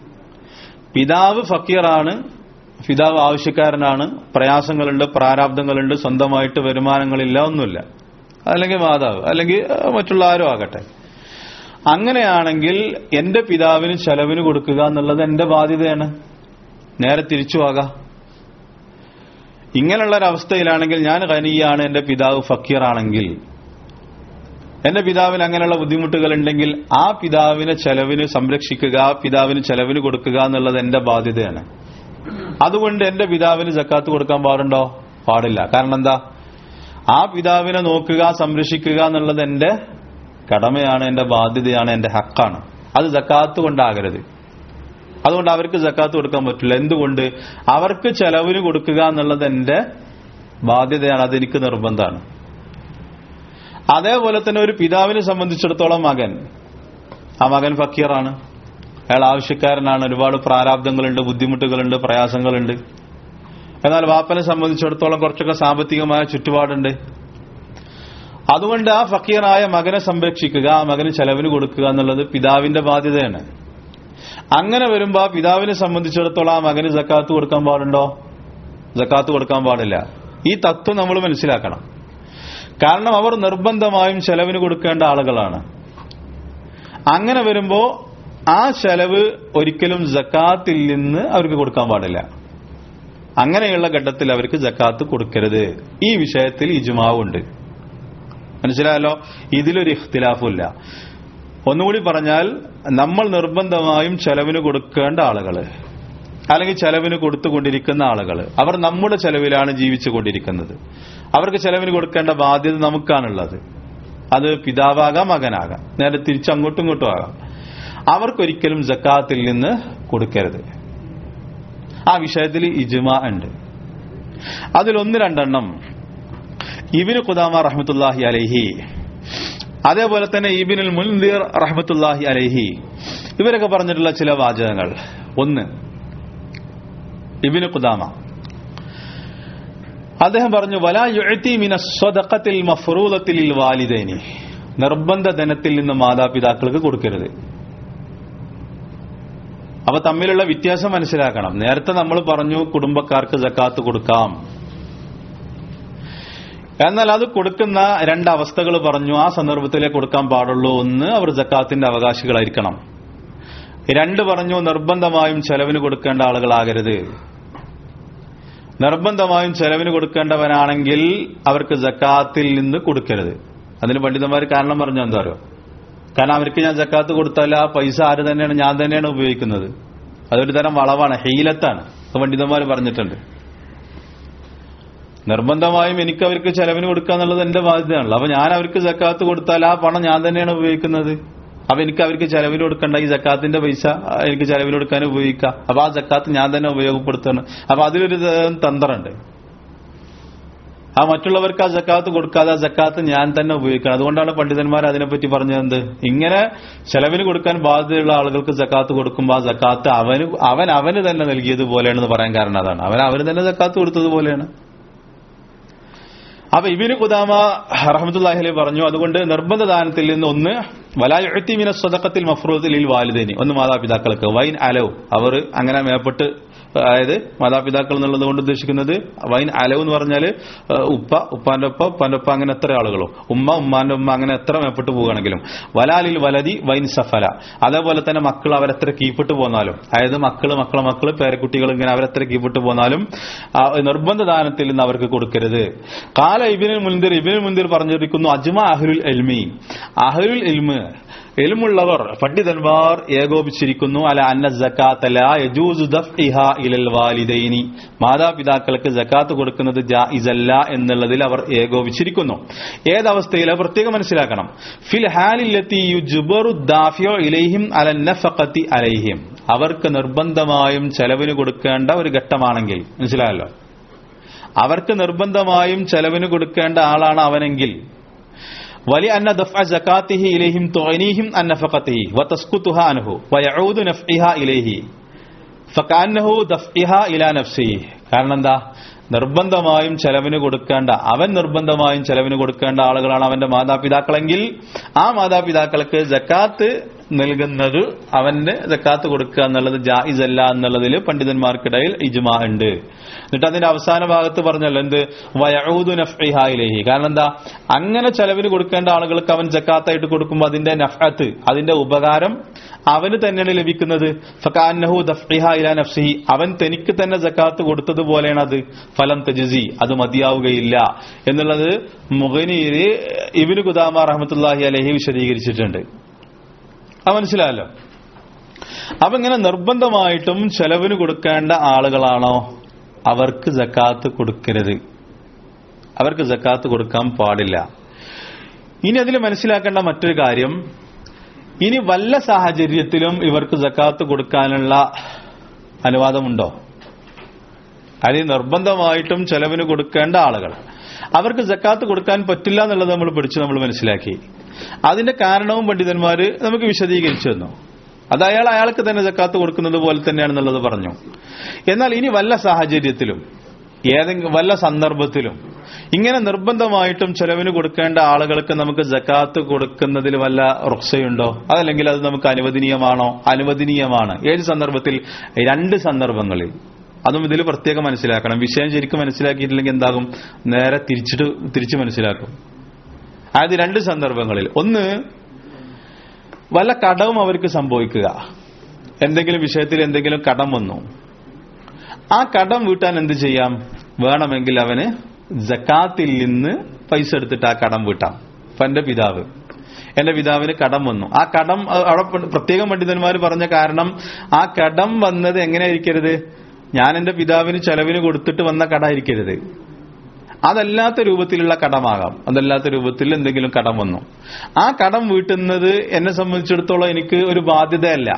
പിതാവ് ഫക്കീറാണ് പിതാവ് ആവശ്യക്കാരനാണ് പ്രയാസങ്ങളുണ്ട് പ്രാരാബ്ദങ്ങളുണ്ട് സ്വന്തമായിട്ട് വരുമാനങ്ങളില്ല ഒന്നുമില്ല അല്ലെങ്കിൽ മാതാവ് അല്ലെങ്കിൽ ഏഹ്, മറ്റുള്ള ആരും ആകട്ടെ അങ്ങനെയാണെങ്കിൽ എന്റെ പിതാവിന് ചെലവിന് കൊടുക്കുക എന്നുള്ളത് എന്റെ ബാധ്യതയാണ് നേരെ തിരിച്ചു ആകാം ഇങ്ങനെയുള്ള ഒരവസ്ഥയിലാണെങ്കിൽ ഞാൻ ഖനിയാണ് എന്റെ പിതാവ് ഫക്കീറാണെങ്കിൽ എന്റെ പിതാവിന് അങ്ങനെയുള്ള ബുദ്ധിമുട്ടുകൾ ഉണ്ടെങ്കിൽ ആ പിതാവിനെ ചെലവിന് സംരക്ഷിക്കുക ആ പിതാവിന് ചെലവിന് കൊടുക്കുക എന്നുള്ളത് എന്റെ ബാധ്യതയാണ് അതുകൊണ്ട് എന്റെ പിതാവിന് ജക്കാത്ത് കൊടുക്കാൻ പാടുണ്ടോ പാടില്ല കാരണം എന്താ ആ പിതാവിനെ നോക്കുക സംരക്ഷിക്കുക എന്നുള്ളത് എന്റെ കടമയാണ് എന്റെ ബാധ്യതയാണ് എന്റെ ഹക്കാണ് അത് ജക്കാത്ത് കൊണ്ടാകരുത് അതുകൊണ്ട് അവർക്ക് ജക്കാത്ത് കൊടുക്കാൻ പറ്റില്ല എന്തുകൊണ്ട് അവർക്ക് ചെലവിന് കൊടുക്കുക എന്നുള്ളത് എന്റെ ബാധ്യതയാണ് അതെനിക്ക് നിർബന്ധമാണ് അതേപോലെ തന്നെ ഒരു പിതാവിനെ സംബന്ധിച്ചിടത്തോളം മകൻ ആ മകൻ ഫക്കീറാണ് അയാൾ ആവശ്യക്കാരനാണ് ഒരുപാട് പ്രാരാബ്ദങ്ങളുണ്ട് ബുദ്ധിമുട്ടുകളുണ്ട് പ്രയാസങ്ങളുണ്ട് എന്നാൽ വാപ്പനെ സംബന്ധിച്ചിടത്തോളം കുറച്ചൊക്കെ സാമ്പത്തികമായ ചുറ്റുപാടുണ്ട് അതുകൊണ്ട് ആ ഫക്കീറായ മകനെ സംരക്ഷിക്കുക ആ മകന് ചെലവിന് കൊടുക്കുക എന്നുള്ളത് പിതാവിന്റെ ബാധ്യതയാണ് അങ്ങനെ വരുമ്പോ ആ പിതാവിനെ സംബന്ധിച്ചിടത്തോളം ആ മകന് ജക്കാത്ത് കൊടുക്കാൻ പാടുണ്ടോ ജക്കാത്ത് കൊടുക്കാൻ പാടില്ല ഈ തത്വം നമ്മൾ മനസ്സിലാക്കണം കാരണം അവർ നിർബന്ധമായും ചെലവിന് കൊടുക്കേണ്ട ആളുകളാണ് അങ്ങനെ വരുമ്പോ ആ ചെലവ് ഒരിക്കലും ജക്കാത്തിൽ നിന്ന് അവർക്ക് കൊടുക്കാൻ പാടില്ല അങ്ങനെയുള്ള ഘട്ടത്തിൽ അവർക്ക് ജക്കാത്ത് കൊടുക്കരുത് ഈ വിഷയത്തിൽ ഇജുമാവുണ്ട് മനസ്സിലായല്ലോ ഇതിലൊരു ഇഖ്തിലാഫുമില്ല ഒന്നുകൂടി പറഞ്ഞാൽ നമ്മൾ നിർബന്ധമായും ചെലവിന് കൊടുക്കേണ്ട ആളുകള് അല്ലെങ്കിൽ ചെലവിന് കൊടുത്തുകൊണ്ടിരിക്കുന്ന ആളുകൾ അവർ നമ്മുടെ ചെലവിലാണ് ജീവിച്ചു കൊണ്ടിരിക്കുന്നത് അവർക്ക് ചെലവിന് കൊടുക്കേണ്ട ബാധ്യത നമുക്കാണുള്ളത് അത് പിതാവാകാം മകനാകാം നേരെ തിരിച്ച് അങ്ങോട്ടും ഇങ്ങോട്ടും ആകാം അവർക്കൊരിക്കലും ജക്കാത്തിൽ നിന്ന് കൊടുക്കരുത് ആ വിഷയത്തിൽ ഇജ്മ ഉണ്ട് അതിലൊന്ന് രണ്ടെണ്ണം ഇബിന് ഖുദാമ റഹ്മത്തുല്ലാഹി അലൈഹി അതേപോലെ തന്നെ ഇബിനുൽ മുൻദീർ റഹ്മത്തുല്ലാഹി അലൈഹി ഇവരൊക്കെ പറഞ്ഞിട്ടുള്ള ചില വാചകങ്ങൾ ഒന്ന് ഇബിന് ഖുദാമ അദ്ദേഹം പറഞ്ഞു വലാ യുഅതി മിന സ്വദഖത്തിൽ മഫ്റൂദത്തിൽ വാലിദൈനി നിർബന്ധ ധനത്തിൽ നിന്ന് മാതാപിതാക്കൾക്ക് കൊടുക്കരുത് അപ്പൊ തമ്മിലുള്ള വ്യത്യാസം മനസ്സിലാക്കണം നേരത്തെ നമ്മൾ പറഞ്ഞു കുടുംബക്കാർക്ക് ജക്കാത്ത് കൊടുക്കാം എന്നാൽ അത് കൊടുക്കുന്ന രണ്ട് അവസ്ഥകൾ പറഞ്ഞു ആ സന്ദർഭത്തിലേ കൊടുക്കാൻ പാടുള്ളൂ ഒന്ന് അവർ ജക്കാത്തിന്റെ അവകാശികളായിരിക്കണം രണ്ട് പറഞ്ഞു നിർബന്ധമായും ചെലവിന് കൊടുക്കേണ്ട ആളുകളാകരുത് നിർബന്ധമായും ചെലവിന് കൊടുക്കേണ്ടവനാണെങ്കിൽ അവർക്ക് ജക്കാത്തിൽ നിന്ന് കൊടുക്കരുത് അതിന് പണ്ഡിതന്മാർ കാരണം പറഞ്ഞു എന്താ അറിയോ കാരണം അവർക്ക് ഞാൻ ജക്കാത്ത് കൊടുത്താൽ ആ പൈസ ആര് തന്നെയാണ് ഞാൻ തന്നെയാണ് ഉപയോഗിക്കുന്നത് അതൊരു തരം വളവാണ് ഹെയിലത്താണ് അത് പണ്ഡിതന്മാർ പറഞ്ഞിട്ടുണ്ട് നിർബന്ധമായും എനിക്ക് അവർക്ക് ചെലവിന് കൊടുക്കുക എന്നുള്ളത് എന്റെ ബാധ്യതയാണല്ലോ അപ്പൊ ഞാൻ അവർക്ക് ജക്കാത്ത് കൊടുത്താൽ ആ പണം ഞാൻ തന്നെയാണ് ഉപയോഗിക്കുന്നത് അപ്പൊ എനിക്ക് അവർക്ക് ചെലവിന് കൊടുക്കണ്ട ഈ ജക്കാത്തിന്റെ പൈസ ആ, എനിക്ക് ചെലവിന് കൊടുക്കാൻ ഉപയോഗിക്കാം അപ്പൊ ആ ജക്കാത്ത് ഞാൻ തന്നെ ഉപയോഗപ്പെടുത്തണം അപ്പൊ അതിലൊരു തരം തന്ത്രമുണ്ട് ആ മറ്റുള്ളവർക്ക് ആ ജക്കാത്ത് കൊടുക്കാതെ ആ ജക്കാത്ത് ഞാൻ തന്നെ ഉപയോഗിക്കണം അതുകൊണ്ടാണ് പണ്ഡിതന്മാർ അതിനെപ്പറ്റി പറഞ്ഞത് ഇങ്ങനെ ചെലവിന് കൊടുക്കാൻ ബാധ്യതയുള്ള ആളുകൾക്ക് ജക്കാത്ത് കൊടുക്കുമ്പോൾ ആ ജക്കാത്ത് അവന് അവൻ അവന് തന്നെ നൽകിയതുപോലെയാണെന്ന് പറയാൻ കാരണം അതാണ് അവൻ അവന് തന്നെ ജക്കാത്ത് കൊടുത്തതുപോലെയാണ് അപ്പൊ ഇബിന് കുദാമ റഹമത്തുല്ലാഹി അലൈഹി പറഞ്ഞു അതുകൊണ്ട് നിർബന്ധ ദാനത്തിൽ നിന്ന് ഒന്ന് വലായുഴത്തി മിന സ്വതക്കത്തിൽ മഫ്രൂദിൽ വാലിദേനി ഒന്ന് മാതാപിതാക്കൾക്ക് വൈൻ അലവ് അവർ അങ്ങനെ മേപ്പെട്ട് അതായത് മാതാപിതാക്കൾ എന്നുള്ളത് കൊണ്ട് ഉദ്ദേശിക്കുന്നത് വൈൻ അലവ് എന്ന് പറഞ്ഞാൽ ഉപ്പ ഉപ്പാന്റെ ഒപ്പ ഉപ്പാന്റെ ഒപ്പ അങ്ങനെ എത്ര ആളുകളോ ഉമ്മ ഉമ്മാന്റെ ഉമ്മ അങ്ങനെ എത്ര മേപ്പെട്ട് പോവുകയാണെങ്കിലും വലാലിൽ വലതി വൈൻ സഫല അതേപോലെ തന്നെ മക്കൾ അവരെത്ര കീപ്പിട്ട് പോന്നാലും അതായത് മക്കള് മക്കളെ മക്കള് പേരക്കുട്ടികൾ ഇങ്ങനെ അവരെത്ര കീപ്പിട്ട് പോന്നാലും ആ നിർബന്ധ ദാനത്തിൽ നിന്ന് അവർക്ക് കൊടുക്കരുത് കാല ഇബിനുൽ മുന്തിർ ഇബിനുൽ മുന്തിർ പറഞ്ഞിരിക്കുന്നു അജ്മ അഹ്ലുൽ എൽമി അഹ്ലുൽ എൽമ് എൽമുള്ളവർ പണ്ഡിതന്മാർ ഏകോപിച്ചിരിക്കുന്നു അല അന്ന ജക്കാത്തല യജൂസു ദഫ്ഇഹ ഇലൽ വാലിദൈനി മാതാപിതാക്കൾക്ക് ജക്കാത്ത് കൊടുക്കുന്നത് ജായിസല്ല എന്നുള്ളതിൽ അവർ ഏകോപിച്ചിരിക്കുന്നു ഏതവസ്ഥയിൽ അത് പ്രത്യേകം മനസ്സിലാക്കണം ഫിൽ ഹാലില്ലത്തി യുജ്ബറു ദാഫിയോ ഇലൈഹിം അല നഫഖത്തി അലൈഹിം അവർക്ക് നിർബന്ധമായും ചെലവിന് കൊടുക്കേണ്ട ഒരു ഘട്ടമാണെങ്കിൽ മനസ്സിലായല്ലോ അവർക്ക് നിർബന്ധമായും ചെലവിന് കൊടുക്കേണ്ട ആളാണ് അവനെങ്കിൽ വലി അന്ന ദഫ്അ സകാത്തിഹി ഇലൈഹിം തുഅനീഹിം അൻ നഫഖത്തിഹി വതസ്കുതുഹ അൻഹു വയഊദു നഫ്ഇഹ ഇലൈഹി ഫകാന്നഹു ദഫ്ഇഹ ഇലാ നഫ്സിഹി കാരണം എന്താ നിർബന്ധമായും ചെലവിന് കൊടുക്കേണ്ട അവൻ നിർബന്ധമായും ചെലവിന് കൊടുക്കേണ്ട ആളുകളാണ് അവന്റെ മാതാപിതാക്കളെങ്കിൽ ആ മാതാപിതാക്കൾക്ക് ജക്കാത്ത് നൽകുന്നത് അവന് ജക്കാത്ത് കൊടുക്കുക എന്നുള്ളത് ജായിസ് അല്ല എന്നുള്ളതിൽ പണ്ഡിതന്മാർക്കിടയിൽ ഇജ്മാ ഉണ്ട് എന്നിട്ട് അതിന്റെ അവസാന ഭാഗത്ത് പറഞ്ഞല്ലോ എന്ത് വയഊദു നഫ്ഇഹായിലേഹി കാരണം എന്താ അങ്ങനെ ചെലവിന് കൊടുക്കേണ്ട ആളുകൾക്ക് അവൻ ജക്കാത്തായിട്ട് കൊടുക്കുമ്പോൾ അതിന്റെ നഫ്അത്ത് അതിന്റെ ഉപകാരം അവന് തന്നെയാണ് ലഭിക്കുന്നത് ഫകാന്നഹു ദഫ്ഇഹ ഇലാ നഫ്സിഹി അവൻ തനിക്ക് തന്നെ ജക്കാത്ത് കൊടുത്തതുപോലെയാണ് അത് ഫലം തജിസി അത് മതിയാവുകയില്ല എന്നുള്ളത് മുഗനീര് ഇബിന് കുദാമ റഹ്മത്തുല്ലാഹി അലഹി വിശദീകരിച്ചിട്ടുണ്ട് അത് മനസ്സിലായല്ലോ അപ്പൊ ഇങ്ങനെ നിർബന്ധമായിട്ടും ചെലവിന് കൊടുക്കേണ്ട ആളുകളാണോ അവർക്ക് ജക്കാത്ത് കൊടുക്കരുത് അവർക്ക് ജക്കാത്ത് കൊടുക്കാൻ പാടില്ല ഇനി അതിൽ മനസ്സിലാക്കേണ്ട മറ്റൊരു കാര്യം ഇനി വല്ല സാഹചര്യത്തിലും ഇവർക്ക് ജക്കാത്ത് കൊടുക്കാനുള്ള അനുവാദമുണ്ടോ അതിൽ നിർബന്ധമായിട്ടും ചെലവിന് കൊടുക്കേണ്ട ആളുകൾ അവർക്ക് ജക്കാത്ത് കൊടുക്കാൻ പറ്റില്ല എന്നുള്ളത് നമ്മൾ പഠിച്ചു നമ്മൾ മനസ്സിലാക്കി അതിന്റെ കാരണവും പണ്ഡിതന്മാര് നമുക്ക് വിശദീകരിച്ചു തന്നു അത് അയാൾ അയാൾക്ക് തന്നെ ജക്കാത്ത് കൊടുക്കുന്നത് പോലെ തന്നെയാണെന്നുള്ളത് പറഞ്ഞു എന്നാൽ ഇനി വല്ല സാഹചര്യത്തിലും ഏതെങ്കിലും വല്ല സന്ദർഭത്തിലും ഇങ്ങനെ നിർബന്ധമായിട്ടും ചെലവിന് കൊടുക്കേണ്ട ആളുകൾക്ക് നമുക്ക് ജക്കാത്ത് കൊടുക്കുന്നതിൽ വല്ല റുക്സയുണ്ടോ അതല്ലെങ്കിൽ അത് നമുക്ക് അനുവദനീയമാണോ അനുവദനീയമാണ് ഏത് സന്ദർഭത്തിൽ രണ്ട് സന്ദർഭങ്ങളിൽ അതും ഇതിൽ പ്രത്യേകം മനസ്സിലാക്കണം വിഷയം ശരിക്കും മനസ്സിലാക്കിയിട്ടില്ലെങ്കിൽ എന്താകും നേരെ തിരിച്ചിട്ട് തിരിച്ചു മനസ്സിലാക്കും അതായത് രണ്ട് സന്ദർഭങ്ങളിൽ ഒന്ന് വല്ല കടവും അവർക്ക് സംഭവിക്കുക എന്തെങ്കിലും വിഷയത്തിൽ എന്തെങ്കിലും കടം വന്നു ആ കടം വീട്ടാൻ എന്ത് ചെയ്യാം വേണമെങ്കിൽ അവന് ജക്കാത്തിൽ നിന്ന് പൈസ എടുത്തിട്ട് ആ കടം വീട്ടാം ഇപ്പൊ എന്റെ പിതാവ് എന്റെ പിതാവിന് കടം വന്നു ആ കടം അവിടെ പ്രത്യേകം പണ്ഡിതന്മാർ പറഞ്ഞ കാരണം ആ കടം വന്നത് എങ്ങനെയായിരിക്കരുത് ഞാൻ എന്റെ പിതാവിന് ചെലവിന് കൊടുത്തിട്ട് വന്ന കടായിരിക്കരുത് അതല്ലാത്ത രൂപത്തിലുള്ള കടമാകാം അതല്ലാത്ത രൂപത്തിൽ എന്തെങ്കിലും കടം വന്നു ആ കടം വീട്ടുന്നത് എന്നെ സംബന്ധിച്ചിടത്തോളം എനിക്ക് ഒരു ബാധ്യതയല്ല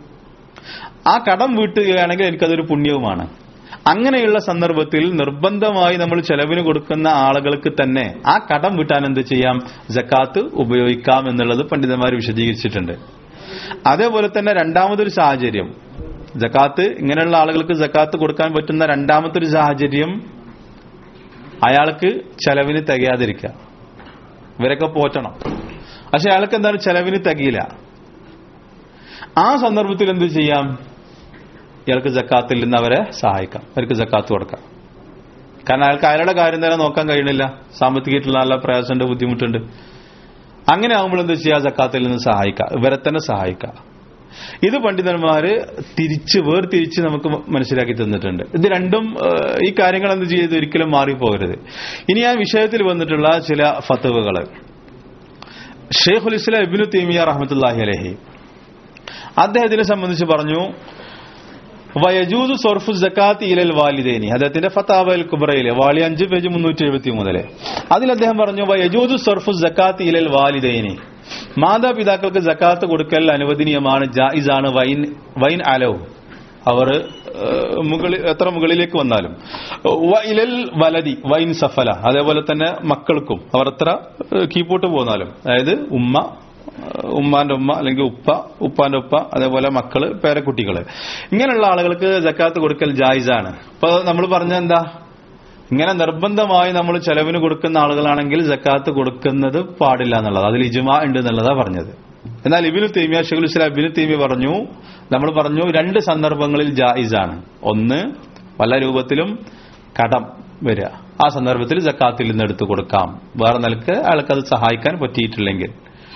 ആ കടം വീട്ടുകയാണെങ്കിൽ എനിക്കതൊരു പുണ്യവുമാണ് അങ്ങനെയുള്ള സന്ദർഭത്തിൽ നിർബന്ധമായി നമ്മൾ ചെലവിന് കൊടുക്കുന്ന ആളുകൾക്ക് തന്നെ ആ കടം വീട്ടാൻ എന്ത് ചെയ്യാം ജക്കാത്ത് ഉപയോഗിക്കാം എന്നുള്ളത് പണ്ഡിതന്മാർ വിശദീകരിച്ചിട്ടുണ്ട് അതേപോലെ തന്നെ രണ്ടാമതൊരു സാഹചര്യം ജക്കാത്ത് ഇങ്ങനെയുള്ള ആളുകൾക്ക് ജക്കാത്ത് കൊടുക്കാൻ പറ്റുന്ന രണ്ടാമത്തെ ഒരു സാഹചര്യം അയാൾക്ക് ചെലവിന് തികയാതിരിക്കുക ഇവരൊക്കെ പോറ്റണം പക്ഷെ അയാൾക്ക് എന്താണ് ചെലവിന് തികയില്ല ആ സന്ദർഭത്തിൽ എന്ത് ചെയ്യാം ഇയാൾക്ക് ജക്കാത്തിൽ നിന്ന് അവരെ സഹായിക്കാം അവർക്ക് ജക്കാത്ത് കൊടുക്കാം കാരണം അയാൾക്ക് അയാളുടെ കാര്യം തന്നെ നോക്കാൻ കഴിയണില്ല സാമ്പത്തികമായിട്ടുള്ള നല്ല പ്രയാസമുണ്ട് ബുദ്ധിമുട്ടുണ്ട് അങ്ങനെ ആകുമ്പോൾ എന്ത് ചെയ്യുക ജക്കാത്തിൽ നിന്ന് സഹായിക്കാം ഇവരെ തന്നെ സഹായിക്കാം ഇത് പണ്ഡിതന്മാര് തിരിച്ച് വേർതിരിച്ച് നമുക്ക് മനസ്സിലാക്കി തന്നിട്ടുണ്ട് ഇത് രണ്ടും ഈ കാര്യങ്ങൾ എന്ത് ചെയ്ത് ഒരിക്കലും മാറിപ്പോകരുത് ഇനി ആ വിഷയത്തിൽ വന്നിട്ടുള്ള ചില ഫത്തവുകള് ഷെയ്ഖുൽ ഇസ്ലാം ഇബിനു തീമിയ റഹമത്തുല്ലാഹി അലഹി അദ്ദേഹത്തിനെ സംബന്ധിച്ച് പറഞ്ഞു വയജൂസു സൊർഫു ജക്കാത്ത് ഇലൽ വാലിദേനി അദ്ദേഹത്തിന്റെ ഫത്താവൽ കുബറയിലെ വാളി അഞ്ച് പേജ് മുന്നൂറ്റി എഴുപത്തി മൂന്നില് അതിൽ അദ്ദേഹം പറഞ്ഞു വയജൂസു സൊർഫു ജക്കാത്ത് ഇലൽ വാലിദേനി മാതാപിതാക്കൾക്ക് ജക്കാത്ത് കൊടുക്കൽ അനുവദനീയമാണ് ജായിസാണ് വൈൻ വൈൻ അലവ് അവർ മുകളിൽ എത്ര മുകളിലേക്ക് വന്നാലും ഇലൽ വലതി വൈൻ സഫല അതേപോലെ തന്നെ മക്കൾക്കും അവർ എത്ര കീപ്പോട്ട് പോന്നാലും അതായത് ഉമ്മ ഉമ്മാന്റെ ഉമ്മ അല്ലെങ്കിൽ ഉപ്പ ഉപ്പാന്റെ ഉപ്പ അതേപോലെ മക്കള് പേരക്കുട്ടികള് ഇങ്ങനെയുള്ള ആളുകൾക്ക് ജക്കാത്ത് കൊടുക്കൽ ജായിസാണ് അപ്പൊ നമ്മൾ പറഞ്ഞ എന്താ ഇങ്ങനെ നിർബന്ധമായി നമ്മൾ ചെലവിന് കൊടുക്കുന്ന ആളുകളാണെങ്കിൽ ജക്കാത്ത് കൊടുക്കുന്നത് പാടില്ല എന്നുള്ളത് അതിൽ ഇജുമ ഉണ്ട് എന്നുള്ളതാ പറഞ്ഞത് എന്നാൽ ഇബിനു തൈമിയ ഷെഖുൽ ഇസ്ലാം ഇബിനു തൈമിയ പറഞ്ഞു നമ്മൾ പറഞ്ഞു രണ്ട് സന്ദർഭങ്ങളിൽ ജായിസാണ് ഒന്ന് പല രൂപത്തിലും കടം വരിക ആ സന്ദർഭത്തിൽ ജക്കാത്തിൽ നിന്ന് എടുത്തു കൊടുക്കാം വേറെ നിലക്ക് അയാൾക്ക് അത് സഹായിക്കാൻ പറ്റിയിട്ടില്ലെങ്കിൽ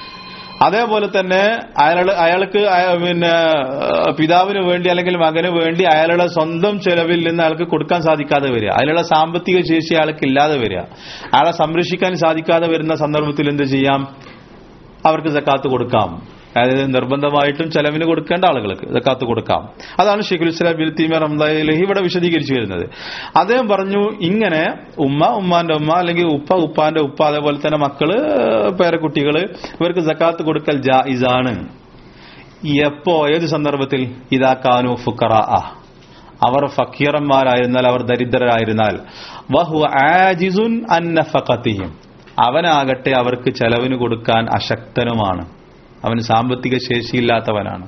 അതേപോലെ തന്നെ അയാൾ അയാൾക്ക് അയ- പിന്നെ ഏഹ്, പിതാവിന് വേണ്ടി അല്ലെങ്കിൽ മകന് വേണ്ടി അയാളുടെ സ്വന്തം ചെലവിൽ നിന്ന് അയാൾക്ക് കൊടുക്കാൻ സാധിക്കാതെ വരിക അയാളുടെ സാമ്പത്തിക ശേഷി അയാൾക്ക് ഇല്ലാതെ വരിക അയാളെ സംരക്ഷിക്കാൻ സാധിക്കാതെ വരുന്ന സന്ദർഭത്തിൽ എന്ത് ചെയ്യാം അവർക്ക് ജക്കാത്ത് കൊടുക്കാം അതായത് നിർബന്ധമായിട്ടും ചെലവിന് കൊടുക്കേണ്ട ആളുകൾക്ക് ജക്കാത്ത് കൊടുക്കാം അതാണ് ഷെയ്ഖുൽ ഇസ്ലാം ബിൻ തീമ റംദാലി ഇവിടെ വിശദീകരിച്ചു വരുന്നത് അദ്ദേഹം പറഞ്ഞു ഇങ്ങനെ ഉമ്മ ഉമ്മാന്റെ ഉമ്മ അല്ലെങ്കിൽ ഉപ്പ ഉപ്പാന്റെ ഉപ്പ അതേപോലെ തന്നെ മക്കള് പേരക്കുട്ടികള് ഇവർക്ക് ജക്കാത്ത് കൊടുക്കൽ ജായിസാണ് എപ്പോ ഏത് സന്ദർഭത്തിൽ ഇതാ കാനു ഫുക്കറ അവർ ഫക്കീറന്മാരായിരുന്നാൽ അവർ ദരിദ്രരായിരുന്നാൽ വഹു ആജിസുൻ അന്നഫഖത്തിഹിം അവനാകട്ടെ അവർക്ക് ചെലവിന് കൊടുക്കാൻ അശക്തനുമാണ് അവൻ സാമ്പത്തിക ശേഷിയില്ലാത്തവനാണ്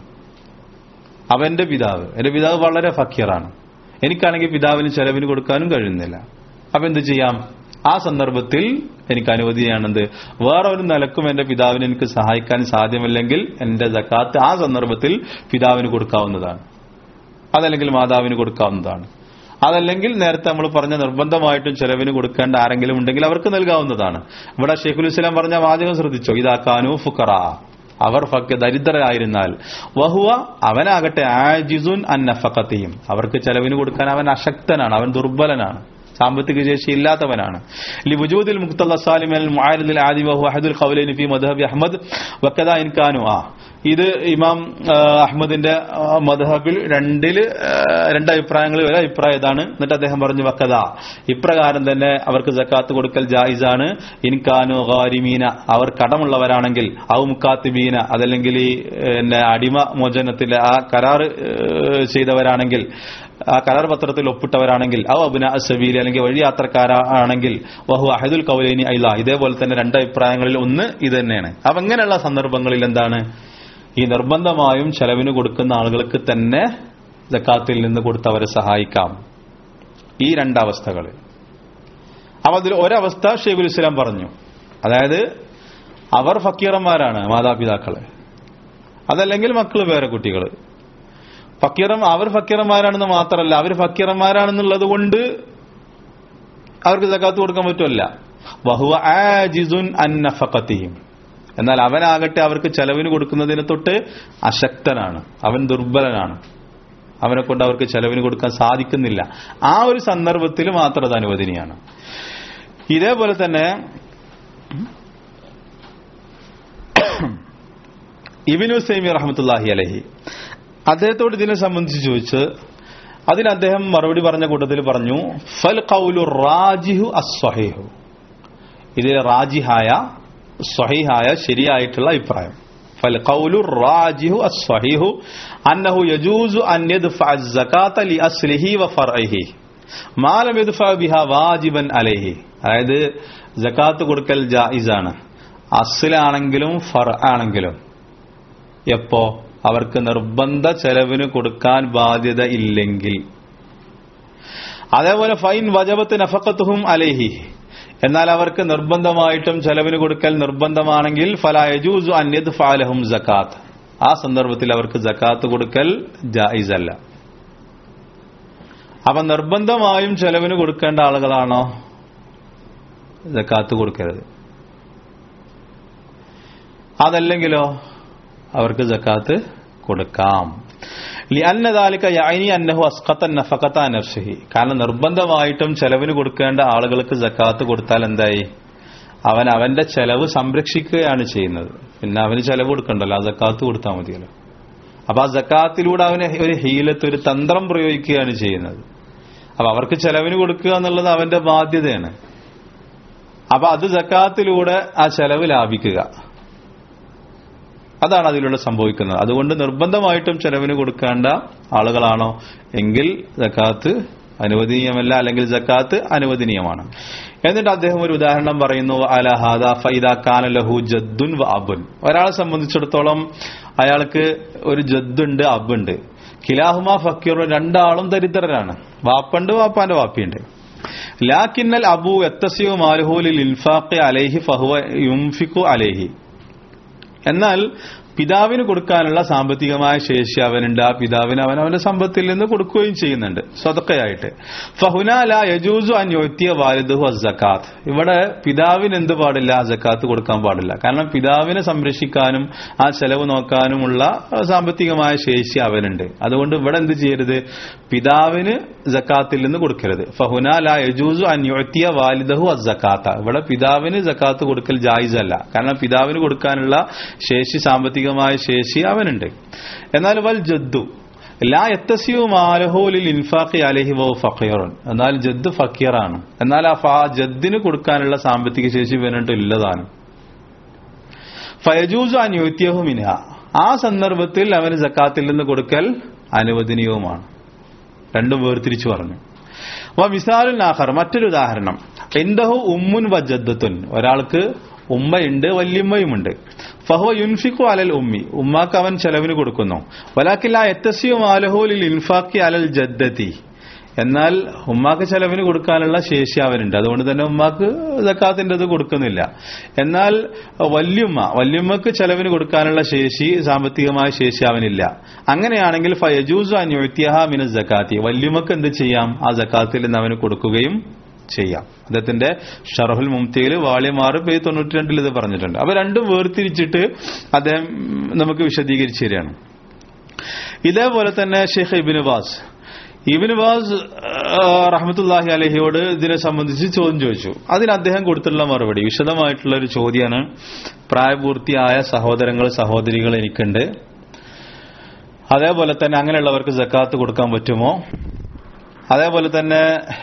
അവന്റെ പിതാവ് എന്റെ പിതാവ് വളരെ ഫക്കീറാണ് എനിക്കാണെങ്കിൽ പിതാവിന് ചെലവിന് കൊടുക്കാനും കഴിയുന്നില്ല അപ്പൊ എന്ത് ചെയ്യാം ആ സന്ദർഭത്തിൽ എനിക്ക് അനുമതിയാണെന്ത് വേറെ ഒരു നിലക്കും എന്റെ പിതാവിന് എനിക്ക് സഹായിക്കാൻ സാധ്യമല്ലെങ്കിൽ എന്റെ ജക്കാത്ത് ആ സന്ദർഭത്തിൽ പിതാവിന് കൊടുക്കാവുന്നതാണ് അതല്ലെങ്കിൽ മാതാവിന് കൊടുക്കാവുന്നതാണ് അതല്ലെങ്കിൽ നേരത്തെ നമ്മൾ പറഞ്ഞ നിർബന്ധമായിട്ടും ചെലവിന് കൊടുക്കേണ്ട ആരെങ്കിലും ഉണ്ടെങ്കിൽ അവർക്ക് നൽകാവുന്നതാണ് ഇവിടെ ഷെയ്ഖുൽ ഇസ്ലാം പറഞ്ഞ വാചകം ശ്രദ്ധിച്ചോ ഇതാക്കാനു ഫുക്കറ അവർ ഫക്ക ദരിദ്രരായിരുന്നാൽ വഹുവ അവനാകട്ടെ ആജിസുൻ അന്നഫക്കത്തെയും അവർക്ക് ചെലവിന് കൊടുക്കാൻ അവൻ അശക്തനാണ് അവൻ ദുർബലനാണ് സാമ്പത്തിക ശേഷി ഇല്ലാത്തവനാണ് ലിബുജൂദിൽ മുക്തൽ അസാലിമൽ മുആരിദിൽ ആദി വഹു അഹദുൽ ഖൗലൈനി ഫി മദ്ഹബി അഹ്മദ് വക്കദാ ഇൻകാനു ആ ഇത് ഇമാം ആ, അഹ്മദിന്റെ ആ, മദ്ഹബിൽ രണ്ടില് ആ, രണ്ട് അഭിപ്രായങ്ങളിൽ ഒരു അഭിപ്രായം ഇതാണ് എന്നിട്ട് അദ്ദേഹം പറഞ്ഞു വക്കദ ഇപ്രകാരം തന്നെ അവർക്ക് ജക്കാത്ത് കൊടുക്കൽ ജായിസാണ് ഇൻകാനു ഗാരിമീന അവർ കടമുള്ളവരാണെങ്കിൽ ഔ മുക്കാത്തിബീന അതല്ലെങ്കിൽ ഈ പിന്നെ അടിമ മോചനത്തിലെ ആ കരാർ ഏഹ്, ചെയ്തവരാണെങ്കിൽ ആ കരാർ പത്രത്തിൽ ഒപ്പിട്ടവരാണെങ്കിൽ ഔ അബുന അസബീൽ അല്ലെങ്കിൽ വഴിയാത്രക്കാരാണെങ്കിൽ വഹു അഹദുൽ കൗലൈനി ഐല ഇതേപോലെ തന്നെ രണ്ട് അഭിപ്രായങ്ങളിൽ ഒന്ന് ഇത് തന്നെയാണ് അപ്പൊ അങ്ങനെയുള്ള സന്ദർഭങ്ങളിൽ എന്താണ് ഈ നിർബന്ധമായും ചെലവിന് കൊടുക്കുന്ന ആളുകൾക്ക് തന്നെ ജക്കാത്തിൽ നിന്ന് കൊടുത്ത് അവരെ സഹായിക്കാം ഈ രണ്ടവസ്ഥകൾ അപ്പൊ അതിൽ ഒരവസ്ഥ ഷെയ്ഖുൽ ഇസ്ലാം പറഞ്ഞു അതായത് അവർ ഫക്കീറന്മാരാണ് മാതാപിതാക്കള് അതല്ലെങ്കിൽ മക്കള് വേറെ കുട്ടികൾ ഫക്കീറം അവർ ഫക്കീറന്മാരാണെന്ന് മാത്രമല്ല അവർ ഫക്കീറന്മാരാണെന്നുള്ളത് കൊണ്ട് അവർക്ക് ജക്കാത്ത് കൊടുക്കാൻ പറ്റുമല്ല വഹുവ ആജിസുൻ അന്നഫക്കത്തിയും എന്നാൽ അവനാകട്ടെ അവർക്ക് ചെലവിന് കൊടുക്കുന്നതിനെ തൊട്ട് അശക്തനാണ് അവൻ ദുർബലനാണ് അവനെ കൊണ്ട് അവർക്ക് ചെലവിന് കൊടുക്കാൻ സാധിക്കുന്നില്ല ആ ഒരു സന്ദർഭത്തിൽ മാത്രം അത് അനുവദനീയാണ് ഇതേപോലെ തന്നെ ഇബിനു സൈമി റഹമത്തുല്ലാഹി അലഹി അദ്ദേഹത്തോട് ഇതിനെ സംബന്ധിച്ച് ചോദിച്ച് അതിന് അദ്ദേഹം മറുപടി പറഞ്ഞ കൂട്ടത്തിൽ പറഞ്ഞു ഫൽ കൗലു റാജിഹു അസ്വഹീഹു ഇതിൽ റാജിഹായ സ്വഹീഹായ ശരിയായിട്ടുള്ള അഭിപ്രായം ഫൽ കൗലു റാജിഹു അസ്വഹീഹു അന്നഹു യജൂസു അൻ യദ്ഫഅ الزകാത ലിഅസ്ലിഹി വഫർഇഹി മാ ലം യദ്ഫഅ ബിഹാ വാജിബൻ അലൈഹി അതായത് ജക്കാത്ത് കൊടുക്കൽ ജായിസാണ് അസ്ലാണെങ്കിലും ഫർ ആണെങ്കിലും എപ്പോ അവർക്ക് നിർബന്ധ ചെലവിന് കൊടുക്കാൻ ബാധ്യത ഇല്ലെങ്കിൽ അതേപോലെ ഫൈൻ വജബത്ത് നഫക്കത്തുഹും അലേഹി എന്നാൽ അവർക്ക് നിർബന്ധമായിട്ടും ചെലവിന് കൊടുക്കൽ നിർബന്ധമാണെങ്കിൽ ഫലായജൂസു അന്യത് ഫാലഹും ജക്കാത്ത് ആ സന്ദർഭത്തിൽ അവർക്ക് ജക്കാത്ത് കൊടുക്കൽ ജായിസ് അല്ല അപ്പൊ നിർബന്ധമായും ചെലവിന് കൊടുക്കേണ്ട ആളുകളാണോ ജക്കാത്ത് കൊടുക്കരുത് അതല്ലെങ്കിലോ അവർക്ക് ജക്കാത്ത് കൊടുക്കാം ലിഅന്നദാലിക യഅനി അന്നഹു അസ്ഖത്ത നഫഖത നഫ്സിഹി കാരണം നിർബന്ധമായിട്ടും ചെലവിന് കൊടുക്കേണ്ട ആളുകൾക്ക് ജക്കാത്ത് കൊടുത്താൽ എന്തായി അവൻ അവന്റെ ചെലവ് സംരക്ഷിക്കുകയാണ് ചെയ്യുന്നത് പിന്നെ അവന് ചെലവ് കൊടുക്കണ്ടല്ലോ ആ ജക്കാത്ത് കൊടുത്താൽ മതിയല്ലോ അപ്പൊ ആ ജക്കാത്തിലൂടെ അവന് ഒരു ഹീലത്ത് ഒരു തന്ത്രം പ്രയോഗിക്കുകയാണ് ചെയ്യുന്നത് അപ്പൊ അവർക്ക് ചെലവിന് കൊടുക്കുക എന്നുള്ളത് അവന്റെ ബാധ്യതയാണ് അപ്പൊ അത് ജക്കാത്തിലൂടെ ആ ചെലവ് ലാഭിക്കുക അതാണ് അതിലൂടെ സംഭവിക്കുന്നത് അതുകൊണ്ട് നിർബന്ധമായിട്ടും ചെലവിന് കൊടുക്കേണ്ട ആളുകളാണോ എങ്കിൽ ജക്കാത്ത് അനുവദനീയമല്ല അല്ലെങ്കിൽ ജക്കാത്ത് അനുവദനീയമാണ് എന്നിട്ട് അദ്ദേഹം ഒരു ഉദാഹരണം പറയുന്നു അലഹാദ ഫൈദ കാനലഹു ജദ്ദുൻ വ അബുൻ ഒരാളെ സംബന്ധിച്ചിടത്തോളം അയാൾക്ക് ഒരു ജദ്ദുണ്ട് അബുണ്ട് കിലാഹുമ ഫക്കീർ രണ്ടാളും ദരിദ്രരാണ് വാപ്പണ്ട് വാപ്പാന്റെ വാപ്പിയുണ്ട് ലാക്കിന്നൽ അബു എത്തസിയു മാലുഹൂലിൽ ഇൻഫാഖ് അലൈഹി ഫഹുവ യുംഫിക്കു അലൈഹി എന്നാൽ പിതാവിന് കൊടുക്കാനുള്ള സാമ്പത്തികമായ ശേഷി അവനുണ്ട് ആ പിതാവിന് അവൻ അവന്റെ സമ്പത്തിൽ നിന്ന് കൊടുക്കുകയും ചെയ്യുന്നുണ്ട് സ്വതക്കയായിട്ട് ഫഹുനാല യജൂസു അന്യോത്യ വാലിദുഹു അസക്കാത്ത് ഇവിടെ പിതാവിന് എന്ത് പാടില്ല ജക്കാത്ത് കൊടുക്കാൻ പാടില്ല കാരണം പിതാവിനെ സംരക്ഷിക്കാനും ആ ചെലവ് നോക്കാനുമുള്ള സാമ്പത്തികമായ ശേഷി അവനുണ്ട് അതുകൊണ്ട് ഇവിടെ എന്ത് ചെയ്യരുത് പിതാവിന് ജക്കാത്തിൽ നിന്ന് കൊടുക്കരുത് ഫഹുനാല യജൂസു അന്യോത്യ വാലിദഹു അസക്കാത്ത ഇവിടെ പിതാവിന് ജക്കാത്ത് കൊടുക്കൽ ജായിസല്ല കാരണം പിതാവിന് കൊടുക്കാനുള്ള ശേഷി സാമ്പത്തികമായ ശേഷി അവനുണ്ട് എന്നാൽ വൽ ജദ്ദു ലാ എത്തസിയു മാലഹോലിൽ ഇൻഫാഖി അലഹി വോ ഫക്കീറുൻ എന്നാൽ ജദ് ഫക്കീറാണ് എന്നാൽ ആ ഫാ ജദ്ദിന് കൊടുക്കാനുള്ള സാമ്പത്തിക ശേഷി ഇവനിട്ട് ഇല്ലതാണ് ഫയജൂസു അന്യോത്യഹു മിൻഹ ആ സന്ദർഭത്തിൽ അവന് ജക്കാത്തിൽ നിന്ന് കൊടുക്കൽ അനുവദനീയവുമാണ് രണ്ടും വേർതിരിച്ചു പറഞ്ഞു വ മിസാലുൽ നാഹർ മറ്റൊരു ഉദാഹരണം എന്തഹു ഉമ്മുൻ വജദ്ദത്തുൻ ഒരാൾക്ക് ഉമ്മയുണ്ട് വല്യമ്മയുമുണ്ട് ഫഹോ യുൻഫിഖു അലൽ ഉമ്മി ഉമ്മാക്ക് അവൻ ചെലവിന് കൊടുക്കുന്നു വലാക്കില്ല എത്തസിയു മാലഹോലിൽ ഇൻഫാക്കി അലൽ ജദ്ദത്തി എന്നാൽ ഉമ്മാക്ക് ചെലവിന് കൊടുക്കാനുള്ള ശേഷി അവനുണ്ട് അതുകൊണ്ട് തന്നെ ഉമ്മാക്ക് ജക്കാത്തിന്റെ ഇത് കൊടുക്കുന്നില്ല എന്നാൽ വല്യമ്മ വല്യമ്മക്ക് ചെലവിന് കൊടുക്കാനുള്ള ശേഷി സാമ്പത്തികമായ ശേഷി അവനില്ല അങ്ങനെയാണെങ്കിൽ ഫയജൂസു അന്യോത്യഹ മിന ജക്കാത്തി വല്യമ്മക്ക് എന്ത് ചെയ്യാം ആ ജക്കാത്തിൽ നിന്ന് അവന് കൊടുക്കുകയും ചെയ്യാം അദ്ദേഹത്തിന്റെ ഷറഹുൽ മുംതയിൽ വാളിമാറ് പേര് തൊണ്ണൂറ്റി രണ്ടിൽ ഇത് പറഞ്ഞിട്ടുണ്ട് അപ്പൊ രണ്ടും വേർതിരിച്ചിട്ട് അദ്ദേഹം നമുക്ക് വിശദീകരിച്ചു തരികയാണ് ഇതേപോലെ തന്നെ Sheikh Ibn Baz Ibn Baz റഹമത്തുല്ലാഹി അലഹിയോട് ഇതിനെ സംബന്ധിച്ച് ചോദ്യം ചോദിച്ചു അതിന് അദ്ദേഹം കൊടുത്തിട്ടുള്ള മറുപടി വിശദമായിട്ടുള്ള ഒരു ചോദ്യമാണ് പ്രായപൂർത്തിയായ സഹോദരങ്ങൾ സഹോദരികൾ എനിക്കുണ്ട് അതേപോലെ തന്നെ അങ്ങനെയുള്ളവർക്ക് ജക്കാത്ത് കൊടുക്കാൻ പറ്റുമോ അതേപോലെ തന്നെ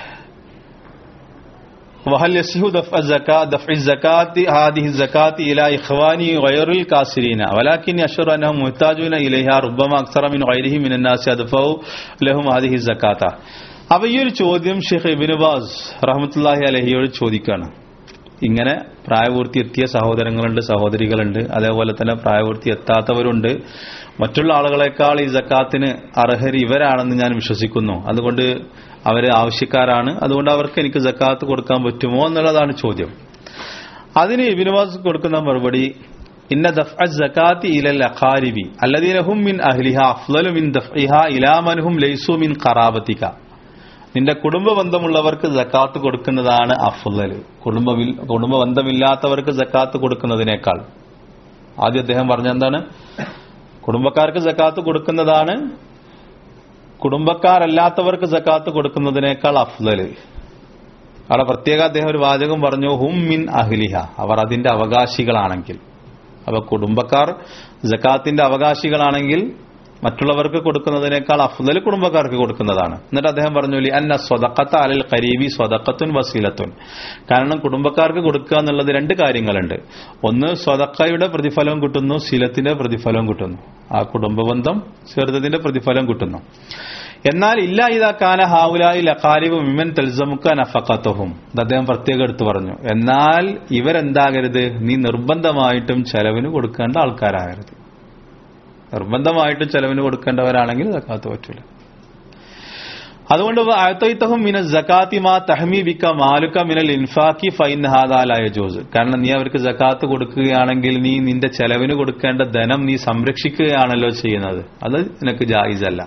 وهل يصح دفع الزكاة دفع الزكاة هذه الزكاة إلى إخواني غير الكاسرين ولكن يشعر أنهم محتاجون إليها ربما أكثر من غيرهم من الناس يدفعوا لهم هذه الزكاة അപ്പൊ ഈ ഒരു ചോദ്യം ഷെയ്ഖ് ഇബിനുബാസ് റഹമത്തുല്ലാഹി അലഹിയോട് ചോദിക്കുകയാണ് ഇങ്ങനെ പ്രായപൂർത്തി എത്തിയ സഹോദരങ്ങളുണ്ട് സഹോദരികളുണ്ട് അതേപോലെ തന്നെ പ്രായപൂർത്തി എത്താത്തവരുണ്ട് മറ്റുള്ള ആളുകളെക്കാൾ ഈ ജക്കാത്തിന് അർഹരി ഇവരാണെന്ന് ഞാൻ വിശ്വസിക്കുന്നു അതുകൊണ്ട് അവര് ആവശ്യക്കാരാണ് അതുകൊണ്ട് അവർക്ക് എനിക്ക് ജക്കാത്ത് കൊടുക്കാൻ പറ്റുമോ എന്നുള്ളതാണ് ചോദ്യം അതിന് ഇബിനുവാസ് കൊടുക്കുന്ന മറുപടി ഇന്ന ദഫ് ജക്കാത്തി ഇലൽ അഖാരിബി അല്ലദീനഹും മിൻ അഹ്ലിഹ അഫ്ലലു മിൻ ദഫ്ഇഹ ഇലാ മൻഹും ലൈസു മിൻ ഖറാബത്തിക നിന്റെ കുടുംബ ബന്ധമുള്ളവർക്ക് ജക്കാത്ത് കൊടുക്കുന്നതാണ് അഫ്ലൽ കുടുംബ കുടുംബ ബന്ധമില്ലാത്തവർക്ക് ജക്കാത്ത് കൊടുക്കുന്നതിനേക്കാൾ ആദ്യം അദ്ദേഹം പറഞ്ഞ എന്താണ് കുടുംബക്കാർക്ക് ജക്കാത്ത് കൊടുക്കുന്നതാണ് കുടുംബക്കാരല്ലാത്തവർക്ക് ജക്കാത്ത് കൊടുക്കുന്നതിനേക്കാൾ അഫ്ലല് അവിടെ പ്രത്യേക അദ്ദേഹം ഒരു വാചകം പറഞ്ഞു ഹും മിൻ അഹ്ലിഹ അവർ അതിന്റെ അവകാശികളാണെങ്കിൽ അപ്പൊ കുടുംബക്കാർ ജക്കാത്തിന്റെ അവകാശികളാണെങ്കിൽ മറ്റുള്ളവർക്ക് കൊടുക്കുന്നതിനേക്കാൾ അഫ്ദൽ കുടുംബക്കാർക്ക് കൊടുക്കുന്നതാണ് എന്നിട്ട് അദ്ദേഹം പറഞ്ഞു ലി അന്ന സ്വതക്കത്ത അലൽ കരീബി സ്വതക്കത്തുൻ വസീലത്തുൻ കാരണം കുടുംബക്കാർക്ക് കൊടുക്കുക എന്നുള്ളത് രണ്ട് കാര്യങ്ങളുണ്ട് ഒന്ന് സ്വതക്കയുടെ പ്രതിഫലം കിട്ടുന്നു ശീലത്തിന്റെ പ്രതിഫലം കിട്ടുന്നു ആ കുടുംബ ബന്ധം ചേർത്തതിന്റെ പ്രതിഫലം കിട്ടുന്നു എന്നാൽ ഇല്ല ഇതാ കാന ഹാവുലായി ലക്കാലിബ് മിമൻ തെൽസമുക്ക നഫക്കത്തഹും ഇത് അദ്ദേഹം പ്രത്യേകം എടുത്തു പറഞ്ഞു എന്നാൽ ഇവരെന്താകരുത് നീ നിർബന്ധമായിട്ടും ചെലവിന് കൊടുക്കേണ്ട ആൾക്കാരാകരുത് നിർബന്ധമായിട്ടും ചെലവിന് കൊടുക്കേണ്ടവരാണെങ്കിൽ ജക്കാത്ത് പറ്റൂല അതുകൊണ്ട് അയത്തൈത്തഹും മിന ജക്കാത്തി മാ തഹമി ബിക്ക മാലുക്ക മിനൽ ഇൻഫാക്കി ഫൈൻ ഹാദാലായ ജോസ് കാരണം നീ അവർക്ക് ജക്കാത്ത് കൊടുക്കുകയാണെങ്കിൽ നീ നിന്റെ ചെലവിന് കൊടുക്കേണ്ട ധനം നീ സംരക്ഷിക്കുകയാണല്ലോ ചെയ്യുന്നത് അത് നിനക്ക് ജായിസല്ല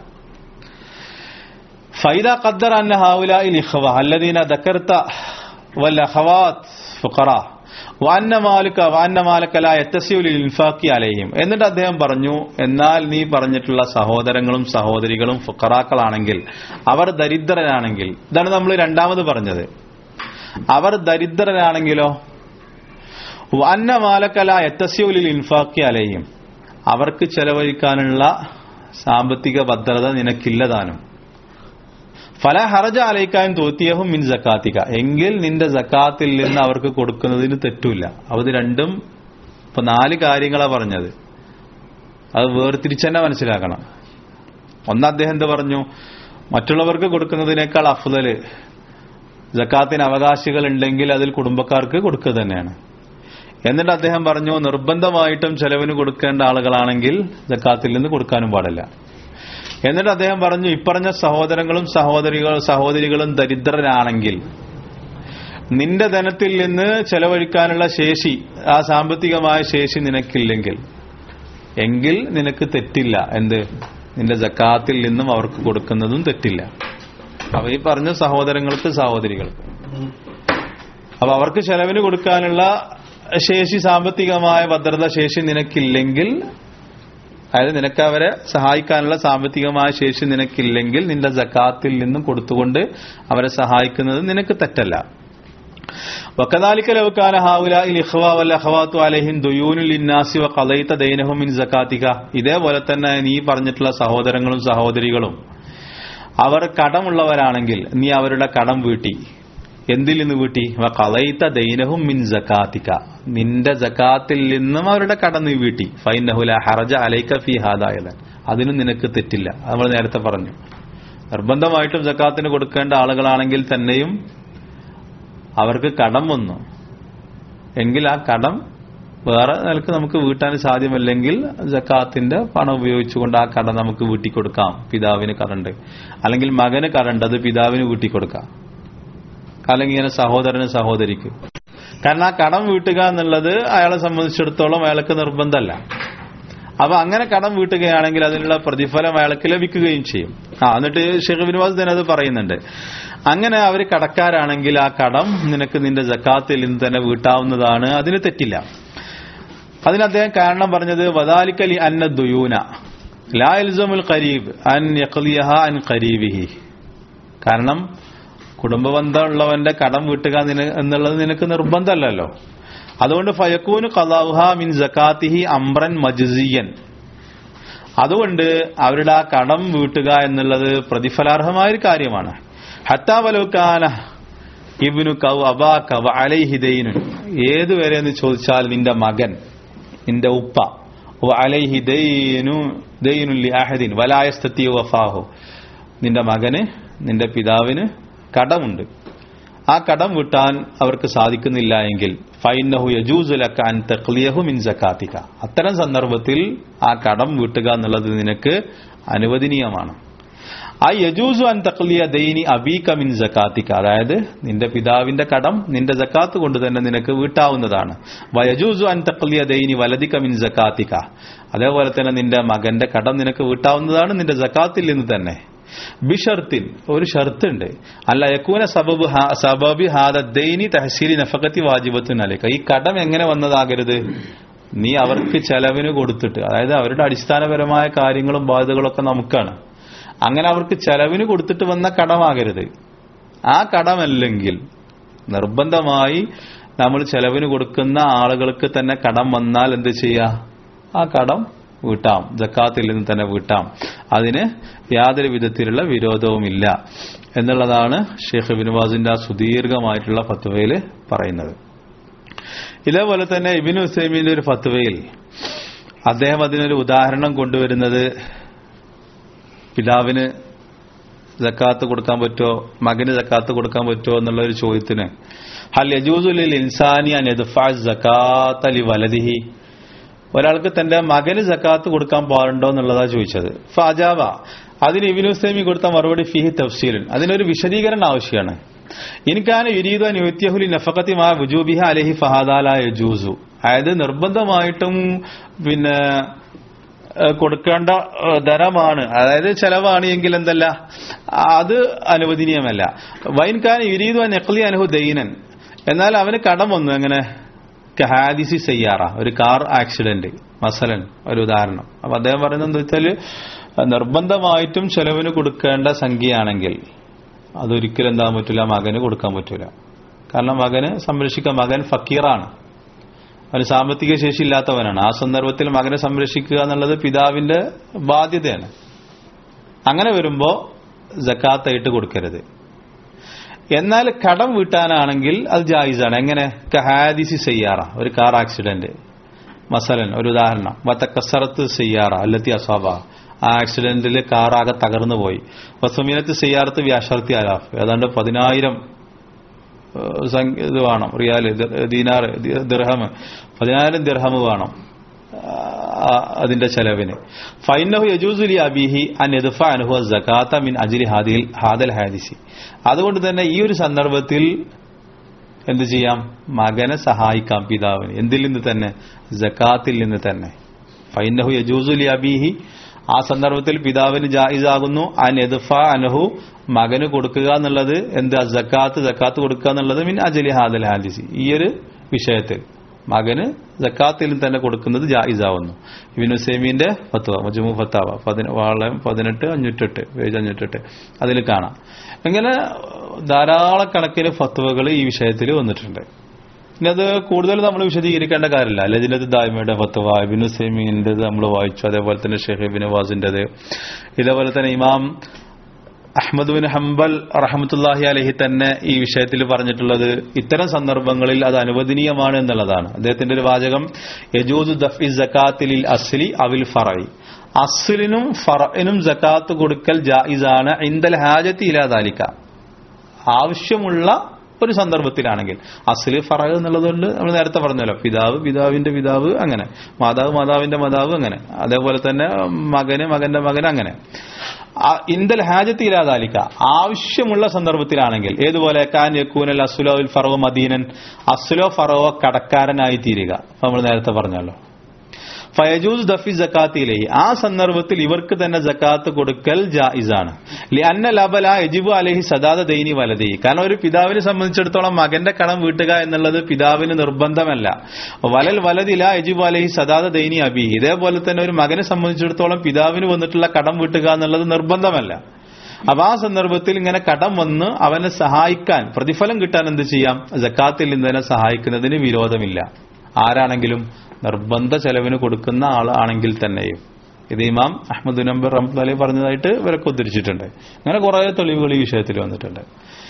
ഫൈദ ഖദ്ദർ അന്ന ഹാവുലായി ഇഖ്വ അല്ലദീന ദക്കർത്ത വൽ അഖവാത്ത് ഫുഖറ വാന്ന മാലുക്ക വാന്ന മാലക്കല എത്തസ്യൂലിൽ ഇൻഫാക്കി അലയും എന്നിട്ട് അദ്ദേഹം പറഞ്ഞു എന്നാൽ നീ പറഞ്ഞിട്ടുള്ള സഹോദരങ്ങളും സഹോദരികളും ഫുക്കറാക്കളാണെങ്കിൽ അവർ ദരിദ്രരാണെങ്കിൽ ഇതാണ് നമ്മൾ രണ്ടാമത് പറഞ്ഞത് അവർ ദരിദ്രരാണെങ്കിലോ വാന്ന മാലക്കല എത്തസ്യൂലിൽ ഇൻഫാക്കി അലയും അവർക്ക് ചെലവഴിക്കാനുള്ള സാമ്പത്തിക ഭദ്രത നിനക്കില്ലതാനും ഫല ഹറജ അലയിക്കാൻ തോത്തിയഹും മിൻ ജക്കാത്തിക എങ്കിൽ നിന്റെ ജക്കാത്തിൽ നിന്ന് അവർക്ക് കൊടുക്കുന്നതിന് തെറ്റില്ല അത് രണ്ടും ഇപ്പൊ നാല് കാര്യങ്ങളാ പറഞ്ഞത് അത് വേർതിരിച്ച് തന്നെ മനസ്സിലാക്കണം ഒന്ന് അദ്ദേഹം എന്ത് പറഞ്ഞു മറ്റുള്ളവർക്ക് കൊടുക്കുന്നതിനേക്കാൾ അഫ്ദല് ജക്കാത്തിന് അവകാശികൾ ഉണ്ടെങ്കിൽ അതിൽ കുടുംബക്കാർക്ക് കൊടുക്കുക തന്നെയാണ് എന്നിട്ട് അദ്ദേഹം പറഞ്ഞു നിർബന്ധമായിട്ടും ചെലവിന് കൊടുക്കേണ്ട ആളുകളാണെങ്കിൽ ജക്കാത്തിൽ നിന്ന് കൊടുക്കാനും പാടില്ല എന്നിട്ട് അദ്ദേഹം പറഞ്ഞു ഇപ്പറഞ്ഞ സഹോദരങ്ങളും സഹോദരികൾ സഹോദരികളും ദരിദ്രരാണെങ്കിൽ നിന്റെ ധനത്തിൽ നിന്ന് ചെലവഴിക്കാനുള്ള ശേഷി ആ സാമ്പത്തികമായ ശേഷി നിനക്കില്ലെങ്കിൽ എങ്കിൽ നിനക്ക് തെറ്റില്ല എന്ത് നിന്റെ ജക്കാത്തിൽ നിന്നും അവർക്ക് കൊടുക്കുന്നതും തെറ്റില്ല അപ്പൊ ഈ പറഞ്ഞ സഹോദരങ്ങൾക്ക് സഹോദരികൾക്ക് അപ്പൊ അവർക്ക് ചെലവിന് കൊടുക്കാനുള്ള ശേഷി സാമ്പത്തികമായ ഭദ്രത ശേഷി നിനക്കില്ലെങ്കിൽ അതായത് നിനക്ക് അവരെ സഹായിക്കാനുള്ള സാമ്പത്തികമായ ശേഷി നിനക്കില്ലെങ്കിൽ നിന്റെ ജക്കാത്തിൽ നിന്നും കൊടുത്തുകൊണ്ട് അവരെ സഹായിക്കുന്നത് നിനക്ക് തെറ്റല്ല വക്കദാലിക ലൗ കാന ഹൗലാഇൽ ഇഖ്വ വൽ അഖവാത്തു അലൈഹിം ദുയൂനുൽ ലിന്നാസി വഖദൈത ദൈനഹും മിൻ സകാത്തിക ഇതേപോലെ തന്നെ നീ പറഞ്ഞിട്ടുള്ള സഹോദരങ്ങളും സഹോദരികളും അവർ കടമുള്ളവരാണെങ്കിൽ നീ അവരുടെ കടം വീട്ടി എന്തിൽ നിന്ന് വീട്ടി വഖദൈത ദൈനഹും മിൻ സകാത്തിക നിന്റെ ജക്കാത്തിൽ നിന്നും അവരുടെ കടം നീ വീട്ടി ഫൈനഹു ലാ ഹറജ അലൈക ഫീ ഹാദായദൻ അതിനും നിനക്ക് തെറ്റില്ല അത് നമ്മൾ നേരത്തെ പറഞ്ഞു നിർബന്ധമായിട്ടും ജക്കാത്തിന് കൊടുക്കേണ്ട ആളുകളാണെങ്കിൽ തന്നെയും അവർക്ക് കടം വന്നു എങ്കിൽ ആ കടം വേറെ നിലക്ക് നമുക്ക് വീട്ടാൻ സാധ്യമല്ലെങ്കിൽ ജക്കാത്തിന്റെ പണം ഉപയോഗിച്ചുകൊണ്ട് ആ കടം നമുക്ക് വീട്ടിക്കൊടുക്കാം പിതാവിന് കടണ്ട് അല്ലെങ്കിൽ മകന് കടണ്ട് അത് പിതാവിന് വീട്ടിക്കൊടുക്കാം അല്ലെങ്കിൽ ഇങ്ങനെ സഹോദരന് സഹോദരിക്ക് കാരണം ആ കടം വീട്ടുക എന്നുള്ളത് അയാളെ സംബന്ധിച്ചിടത്തോളം അയാൾക്ക് നിർബന്ധമല്ല അപ്പൊ അങ്ങനെ കടം വീട്ടുകയാണെങ്കിൽ അതിനുള്ള പ്രതിഫലം അയാൾക്ക് ലഭിക്കുകയും ചെയ്യും ആ എന്നിട്ട് ഷെയ്ഖ് ബിൻവാസ് തന്നെ അത് പറയുന്നുണ്ട് അങ്ങനെ അവർ കടക്കാരാണെങ്കിൽ ആ കടം നിനക്ക് നിന്റെ ജക്കാത്തിൽ നിന്ന് തന്നെ വീട്ടാവുന്നതാണ് അതിന് തെറ്റില്ല അതിന് അദ്ദേഹം കാരണം പറഞ്ഞത് വദാലിക്കലി അന്ന ദുയൂന ലാ ഇൽസമുൽ ഖരീബ് അൻ യഖ്ലിയഹ അൻ ഖരീബിഹി കാരണം കുടുംബബന്ധമുള്ളവന്റെ കടം വീട്ടുക നിന- എന്നുള്ളത് നിനക്ക് നിർബന്ധമല്ലല്ലോ അതുകൊണ്ട് ഫയക്കൂന് ഖലാഉഹ മിൻ സക്കാത്തിഹി അംറൻ മജ്സിയൻ അതുകൊണ്ട് അവരുടെ ആ കടം വീട്ടുക എന്നുള്ളത് പ്രതിഫലാർഹമായ ഒരു കാര്യമാണ് ഹത്താവലോക്കാന ഇബ്നു കൗ അബാക വ അലൈഹി ദൈനുൻ ഏതുവരെ എന്ന് ചോദിച്ചാൽ നിന്റെ മകൻ നിന്റെ ഉപ്പ വ അലൈഹി ദൈനു ദൈനുൻ ലി അഹദിൻ വലായസ്തത്തി വഫാഹു നിന്റെ മകന് നിന്റെ പിതാവിന് കടമുണ്ട് ആ കടം വീട്ടാൻ അവർക്ക് സാധിക്കുന്നില്ല എങ്കിൽ ഫൈനഹു യജൂസുലക്ക അൻ തഖ്ലിയഹു മിൻ സക്കാത്തിക അത്തരം സന്ദർഭത്തിൽ ആ കടം വീട്ടുക എന്നുള്ളത് നിനക്ക് അനുവദനീയമാണ് ആ യജൂസു അൻ തഖ്ലിയ ദൈനി അബീക മിൻ സക്കാത്തിക അതായത് നിന്റെ പിതാവിന്റെ കടം നിന്റെ സക്കാത്ത് കൊണ്ട് തന്നെ നിനക്ക് വീട്ടാവുന്നതാണ് വയജൂസു അൻ തഖ്ലിയ ദൈനി വലദിക മിൻ സക്കാത്തിക അതേപോലെ തന്നെ നിന്റെ മകന്റെ കടം നിനക്ക് വീട്ടാവുന്നതാണ് നിന്റെ സക്കാത്തിൽ നിന്ന് തന്നെ ബിഷർത്തിൻ ഒരു ഷർത്തുണ്ട് അല്ല യക്കൂന സബബ് ഹാ- സബബി ഹാദൈനി തഹസീലി നഫക്കത്തി വാജിബത്തുൻ അലേക്ക ഈ കടം എങ്ങനെ വന്നതാകരുത് നീ അവർക്ക് ചെലവിന് കൊടുത്തിട്ട് അതായത് അവരുടെ അടിസ്ഥാനപരമായ കാര്യങ്ങളും ബാധ്യതകളും ഒക്കെ നമുക്കാണ് അങ്ങനെ അവർക്ക് ചെലവിന് കൊടുത്തിട്ട് വന്ന കടമാകരുത് ആ കടമല്ലെങ്കിൽ നിർബന്ധമായി നമ്മൾ ചെലവിന് കൊടുക്കുന്ന ആളുകൾക്ക് തന്നെ കടം വന്നാൽ എന്ത് ചെയ്യാ ആ കടം വീട്ടാം ജക്കാത്തിൽ നിന്ന് തന്നെ വീട്ടാം അതിന് യാതൊരു വിധത്തിലുള്ള വിരോധവുമില്ല എന്നുള്ളതാണ് ഷെയ്ഖ് ബിനുവാസിന്റെ ആ സുദീർഘമായിട്ടുള്ള ഫത്വയിൽ പറയുന്നത് ഇതേപോലെ തന്നെ ഇബിനു ഹുസൈമിന്റെ ഒരു ഫത്വയിൽ അദ്ദേഹം അതിനൊരു ഉദാഹരണം കൊണ്ടുവരുന്നത് പിതാവിന് ജക്കാത്ത് കൊടുക്കാൻ പറ്റുമോ മകന് ജക്കാത്ത് കൊടുക്കാൻ പറ്റുമോ എന്നുള്ള ഒരു ചോദ്യത്തിന് ഹൽ യജൂസുലിൽ ഇൻസാനി അൻ യദ്ഫഅ സക്കാത്ത ലി വലദിഹി ഒരാൾക്ക് തന്റെ മകന് ജക്കാത്ത് കൊടുക്കാൻ പാടുണ്ടോ എന്നുള്ളതാ ചോദിച്ചത് ഫാജാവ അതിന് ഇബിനു ഹുസൈമി കൊടുത്ത മറുപടി ഫിഹി തഫ്സീലൻ അതിനൊരു വിശദീകരണം ആവശ്യമാണ് എനിക്കാണ് യുരീദു അൻ യുത്യഹുലി നഫക്കത്തി മാ വുജൂബിഹ അലഹി ഫഹാദാല യജൂസു അതായത് നിർബന്ധമായിട്ടും പിന്നെ ഏഹ് കൊടുക്കേണ്ട ഏഹ് ധനമാണ് അതായത് ചെലവാണ് എങ്കിൽ എന്തല്ല അത് അനുവദനീയമല്ല വൈൻഖാൻ യുരീദു അൻ യഖ്ലി അൻഹു ദൈനൻ എന്നാൽ അവന് കടം വന്നു എങ്ങനെ ഹാദിസി സയ്യാറ ഒരു കാർ ആക്സിഡന്റ് മസലൻ ഒരു ഉദാഹരണം അപ്പൊ അദ്ദേഹം പറയുന്നത് എന്താ വെച്ചാല് നിർബന്ധമായിട്ടും ചെലവിന് കൊടുക്കേണ്ട സംഖ്യയാണെങ്കിൽ അതൊരിക്കലും എന്താകാൻ പറ്റില്ല മകന് കൊടുക്കാൻ പറ്റൂല കാരണം മകന് സംരക്ഷിക്കാൻ മകൻ ഫക്കീറാണ് അവന് സാമ്പത്തിക ശേഷി ഇല്ലാത്തവനാണ് ആ സന്ദർഭത്തിൽ മകനെ സംരക്ഷിക്കുക എന്നുള്ളത് പിതാവിന്റെ ബാധ്യതയാണ് അങ്ങനെ വരുമ്പോ ജക്കാത്തായിട്ട് കൊടുക്കരുത് എന്നാൽ കടം വീട്ടാനാണെങ്കിൽ അത് ജായിസാണ് എങ്ങനെ കഹാദിസി സയ്യാറ ഒരു കാർ ആക്സിഡന്റ് മസലൻ ഒരു ഉദാഹരണം വത്തക്കസറത്ത് സയ്യാറ അല്ലത്തി അസാബ ആ ആക്സിഡന്റിൽ കാർ ആകെ തകർന്നു പോയി വസുമീനത്ത് സയ്യാറത്ത് വ്യാഷർത്തി അലാഫ് ഏതാണ്ട് പതിനായിരം ഏഹ് സംഖ്യ ഇത് വേണം റിയാല് ദി- ദീനാർ ദി- ദിർഹം പതിനായിരം ദിർഹം വേണം ആ, അതിന്റെ ചെലവിന് ഫൈനഹു യജൂസുലി അബിഹി അൻ യദ്ഫ അൻഹു സകാത്ത മിൻ അജ്ലി ഹാദിൽ ഹാദൽ ഹാദിസി അതുകൊണ്ട് തന്നെ ഈ ഒരു സന്ദർഭത്തിൽ എന്ത് ചെയ്യാം മകനെ സഹായിക്കാം പിതാവിന് എന്തിൽ നിന്ന് തന്നെ ജക്കാത്തിൽ നിന്ന് തന്നെ ഫൈനഹു യജൂസു ലി അബീഹി ആ സന്ദർഭത്തിൽ പിതാവിന് ജായിസാകുന്നു അൻ എദ്ഫ അനഹു മകന് കൊടുക്കുക എന്നുള്ളത് എന്ത് ജക്കാത്ത് ജക്കാത്ത് കൊടുക്കുക എന്നുള്ളത് മിൻ അജലി ഹാദൽ ഹാദിസി ഈ ഒരു വിഷയത്തിൽ മകന് ജക്കാത്തിൽ തന്നെ കൊടുക്കുന്നത് ജായിസാവുന്നു ഇബിൻ ഹുസൈമീന്റെ ഫത്വ മജുമു ഫത്താവ പതിന- വാളയം പതിനെട്ട് അഞ്ഞൂറ്റെട്ട് പേജ് അഞ്ഞൂറ്റെട്ട് അതിൽ കാണാം ഇങ്ങനെ ധാരാളക്കണക്കിന് ഫത്വകൾ ഈ വിഷയത്തിൽ വന്നിട്ടുണ്ട് ഇനി അത് കൂടുതൽ നമ്മൾ വിശദീകരിക്കേണ്ട കാര്യമില്ല ലജിനത്ത് ദായ്മയുടെ ഫത്വ ഇബിൻ ഹുസൈമീൻ്റെ നമ്മൾ വായിച്ചു അതേപോലെ തന്നെ ഷെയ്ഖ് ഇബിൻ വാസിൻ്റെത് ഇതേപോലെ തന്നെ ഇമാം അഹമ്മദ് ബിൻ ഹംബൽ റഹമത്തുല്ലാഹി അലഹി തന്നെ ഈ വിഷയത്തിൽ പറഞ്ഞിട്ടുള്ളത് ഇത്തരം സന്ദർഭങ്ങളിൽ അത് അനുവദനീയമാണ് എന്നുള്ളതാണ് അദ്ദേഹത്തിന്റെ ഒരു വാചകം യജൂദ് ദഫി ജക്കാത്തിൽ അസ്ലി അവിൽ ഫറൈ അസ്ലിനും ഫറയിനും ജക്കാത്ത് കൊടുക്കൽ ജായിസാണ് ഇന്ദൽ ഹാജത്തി ഇലാദാലിക്ക ആവശ്യമുള്ള ഒരു സന്ദർഭത്തിലാണെങ്കിൽ അസ്ലി ഫറ എന്നുള്ളതുകൊണ്ട് നമ്മൾ നേരത്തെ പറഞ്ഞല്ലോ പിതാവ് പിതാവിന്റെ പിതാവ് അങ്ങനെ മാതാവ് മാതാവിന്റെ മാതാവ് അങ്ങനെ അതേപോലെ തന്നെ മകന് മകന്റെ മകൻ അങ്ങനെ ആ ഇന്ദൽ ഹാജത്ത് ഇലാദാലിക്ക ആവശ്യമുള്ള സന്ദർഭത്തിലാണെങ്കിൽ ഏതുപോലെ കാൻ യക്കൂനൽ അസുലോ ഫറവ മദീനൻ അസുലോ ഫറവ കടക്കാരനായി തീരുക നമ്മൾ നേരത്തെ പറഞ്ഞല്ലോ ഫയജൂസ് ദഫി ജക്കാത്തിലെ ആ സന്ദർഭത്തിൽ ഇവർക്ക് തന്നെ ജക്കാത്ത് കൊടുക്കൽ ജായിസാണ് അന്ന ലബല എജിബു അലഹി സദാദ ദൈനി വലതി കാരണം ഒരു പിതാവിനെ സംബന്ധിച്ചിടത്തോളം മകന്റെ കടം വീട്ടുക എന്നുള്ളത് പിതാവിന് നിർബന്ധമല്ല വലൽ വലതില എജിബു അലഹി സദാദ ദൈനി അബി ഇതേപോലെ തന്നെ ഒരു മകനെ സംബന്ധിച്ചിടത്തോളം പിതാവിന് വന്നിട്ടുള്ള കടം വീട്ടുക എന്നുള്ളത് നിർബന്ധമല്ല അപ്പൊ ആ സന്ദർഭത്തിൽ ഇങ്ങനെ കടം വന്ന് അവനെ സഹായിക്കാൻ പ്രതിഫലം കിട്ടാൻ എന്ത് ചെയ്യാം ജക്കാത്തിൽ നിന്ന് തന്നെ സഹായിക്കുന്നതിന് വിരോധമില്ല ആരാണെങ്കിലും നിർബന്ധ ചെലവിന് കൊടുക്കുന്ന ആളാണെങ്കിൽ തന്നെയും ഇത് ഇമാം അഹമ്മദ് നമ്പർ റഹ്മത്തുള്ളി പറഞ്ഞതായിട്ട് ഇവരൊക്കെ ഉദ്ധരിച്ചിട്ടുണ്ട് അങ്ങനെ കുറെ തെളിവുകൾ ഈ വിഷയത്തിൽ വന്നിട്ടുണ്ട്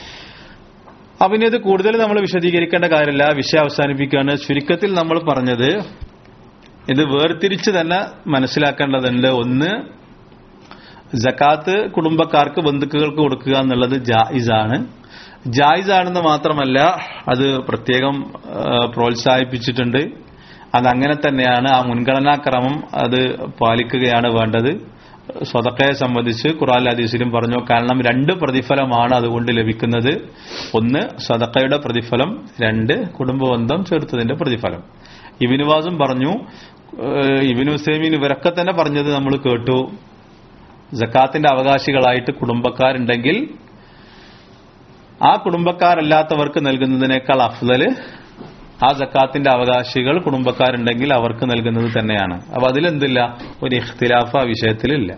അപ്പൊ ഇനി ഇത് കൂടുതൽ നമ്മൾ വിശദീകരിക്കേണ്ട കാര്യമില്ല വിഷയം അവസാനിപ്പിക്കുകയാണ് ചുരുക്കത്തിൽ നമ്മൾ പറഞ്ഞത് ഇത് വേർതിരിച്ച് തന്നെ മനസ്സിലാക്കേണ്ടതുണ്ട് ഒന്ന് ജക്കാത്ത് കുടുംബക്കാർക്ക് ബന്ധുക്കൾക്ക് കൊടുക്കുക എന്നുള്ളത് ജായിസാണ് ജായിസാണെന്ന് മാത്രമല്ല അത് പ്രത്യേകം ആ, പ്രോത്സാഹിപ്പിച്ചിട്ടുണ്ട് അതങ്ങനെ തന്നെയാണ് ആ മുൻഗണനാക്രമം അത് പാലിക്കുകയാണ് വേണ്ടത് സ്വതക്കയെ സംബന്ധിച്ച് ഖുറാൻ ഹദീസിലും പറഞ്ഞു കാരണം രണ്ട് പ്രതിഫലമാണ് അതുകൊണ്ട് ലഭിക്കുന്നത് ഒന്ന് സ്വതക്കയുടെ പ്രതിഫലം രണ്ട് കുടുംബബന്ധം ചേർത്തതിന്റെ പ്രതിഫലം ഇബിനുവാസും പറഞ്ഞു ഏഹ് ഇബിനു ഹുസൈമീൻ ഇവരൊക്കെ തന്നെ പറഞ്ഞത് നമ്മൾ കേട്ടു ജക്കാത്തിന്റെ അവകാശികളായിട്ട് കുടുംബക്കാരുണ്ടെങ്കിൽ ആ കുടുംബക്കാരല്ലാത്തവർക്ക് നൽകുന്നതിനേക്കാൾ അഫ്ദല് ആ ജക്കാത്തിന്റെ അവകാശികൾ കുടുംബക്കാരുണ്ടെങ്കിൽ അവർക്ക് നൽകുന്നത് തന്നെയാണ് അപ്പൊ അതിലെന്തില്ല ഒരു ഇഖ്തിലാഫ് ആ വിഷയത്തിലില്ല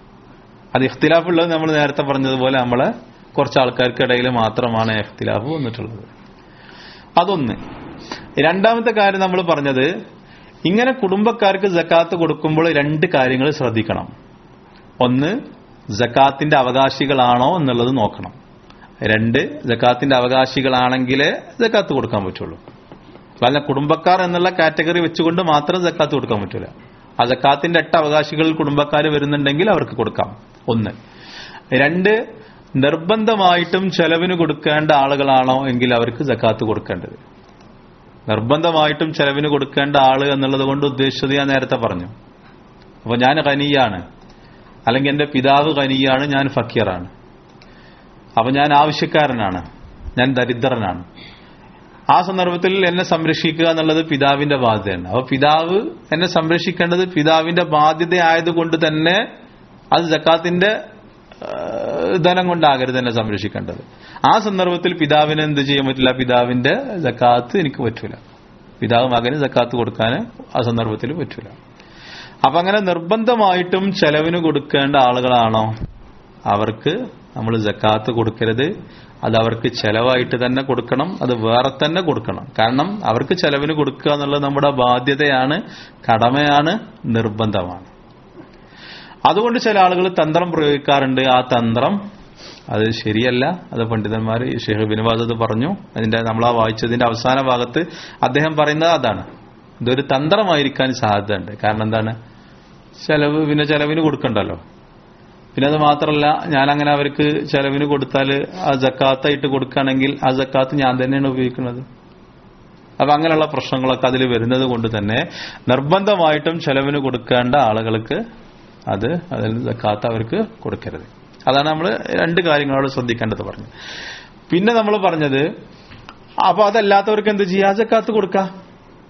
അത് ഇഖ്തിലാഫ് ഉള്ളത് നമ്മൾ നേരത്തെ പറഞ്ഞതുപോലെ നമ്മളെ കുറച്ച് ആൾക്കാർക്കിടയിൽ മാത്രമാണ് ഇഖ്തിലാഫ് വന്നിട്ടുള്ളത് അതൊന്ന് രണ്ടാമത്തെ കാര്യം നമ്മൾ പറഞ്ഞത് ഇങ്ങനെ കുടുംബക്കാർക്ക് ജക്കാത്ത് കൊടുക്കുമ്പോൾ രണ്ട് കാര്യങ്ങൾ ശ്രദ്ധിക്കണം ഒന്ന് ജക്കാത്തിന്റെ അവകാശികളാണോ എന്നുള്ളത് നോക്കണം രണ്ട് ജക്കാത്തിന്റെ അവകാശികളാണെങ്കിലേ ജക്കാത്ത് കൊടുക്കാൻ പറ്റുള്ളൂ അല്ലാതെ കുടുംബക്കാർ എന്നുള്ള കാറ്റഗറി വെച്ചുകൊണ്ട് മാത്രം ജക്കാത്ത് കൊടുക്കാൻ പറ്റൂല ആ ജക്കാത്തിന്റെ എട്ട് അവകാശികളിൽ കുടുംബക്കാർ വരുന്നുണ്ടെങ്കിൽ അവർക്ക് കൊടുക്കാം ഒന്ന് രണ്ട് നിർബന്ധമായിട്ടും ചെലവിന് കൊടുക്കേണ്ട ആളുകളാണോ എങ്കിൽ അവർക്ക് ജക്കാത്ത് കൊടുക്കേണ്ടത് നിർബന്ധമായിട്ടും ചെലവിന് കൊടുക്കേണ്ട ആള് എന്നുള്ളത് കൊണ്ട് ഉദ്ദേശിച്ചത് ഞാൻ നേരത്തെ പറഞ്ഞു അപ്പൊ ഞാൻ ഖനിയാണ് അല്ലെങ്കിൽ എന്റെ പിതാവ് ഖനിയാണ് ഞാൻ ഫക്കീറാണ് അപ്പൊ ഞാൻ ആവശ്യക്കാരനാണ് ഞാൻ ദരിദ്രനാണ് ആ സന്ദർഭത്തിൽ എന്നെ സംരക്ഷിക്കുക എന്നുള്ളത് പിതാവിന്റെ ബാധ്യതയാണ് അപ്പൊ പിതാവ് എന്നെ സംരക്ഷിക്കേണ്ടത് പിതാവിന്റെ ബാധ്യത ആയതുകൊണ്ട് തന്നെ അത് ജക്കാത്തിന്റെ ഏഹ്, ധനം കൊണ്ടാകരുത് എന്നെ സംരക്ഷിക്കേണ്ടത് ആ സന്ദർഭത്തിൽ പിതാവിന് എന്ത് ചെയ്യാൻ പറ്റില്ല പിതാവിന്റെ ജക്കാത്ത് എനിക്ക് പറ്റൂല പിതാവ് മകന് ജക്കാത്ത് കൊടുക്കാൻ ആ സന്ദർഭത്തിൽ പറ്റൂല അപ്പൊ അങ്ങനെ നിർബന്ധമായിട്ടും ചെലവിന് കൊടുക്കേണ്ട ആളുകളാണോ അവർക്ക് നമ്മൾ ജക്കാത്ത് കൊടുക്കരുത് അത് അവർക്ക് ചെലവായിട്ട് തന്നെ കൊടുക്കണം അത് വേറെ തന്നെ കൊടുക്കണം കാരണം അവർക്ക് ചെലവിന് കൊടുക്കുക എന്നുള്ളത് നമ്മുടെ ബാധ്യതയാണ് കടമയാണ് നിർബന്ധമാണ് അതുകൊണ്ട് ചില ആളുകൾ തന്ത്രം പ്രയോഗിക്കാറുണ്ട് ആ തന്ത്രം അത് ശരിയല്ല അത് പണ്ഡിതന്മാർ ഷെയ്ഖ് ബിനുവാസ് അത് പറഞ്ഞു അതിന്റെ നമ്മൾ ആ വായിച്ചതിന്റെ അവസാന ഭാഗത്ത് അദ്ദേഹം പറയുന്നത് അതാണ് ഇതൊരു തന്ത്രമായിരിക്കാൻ സാധ്യതയുണ്ട് കാരണം എന്താണ് ചെലവ് പിന്നെ ചെലവിന് കൊടുക്കണ്ടല്ലോ പിന്നെ അത് മാത്രമല്ല ഞാൻ അങ്ങനെ അവർക്ക് ചെലവിന് കൊടുത്താൽ ആ ജക്കാത്തായിട്ട് കൊടുക്കുകയാണെങ്കിൽ ആ ജക്കാത്ത് ഞാൻ തന്നെയാണ് ഉപയോഗിക്കുന്നത് അപ്പൊ അങ്ങനെയുള്ള പ്രശ്നങ്ങളൊക്കെ അതിൽ വരുന്നത് കൊണ്ട് തന്നെ നിർബന്ധമായിട്ടും ചെലവിന് കൊടുക്കേണ്ട ആളുകൾക്ക് അത് അതിൽ ജക്കാത്ത് അവർക്ക് കൊടുക്കരുത് അതാണ് നമ്മൾ രണ്ട് കാര്യങ്ങളോട് ശ്രദ്ധിക്കേണ്ടത് പറഞ്ഞു പിന്നെ നമ്മൾ പറഞ്ഞത് അപ്പൊ അതല്ലാത്തവർക്ക് എന്ത് ചെയ്യാ ജക്കാത്ത് കൊടുക്കാം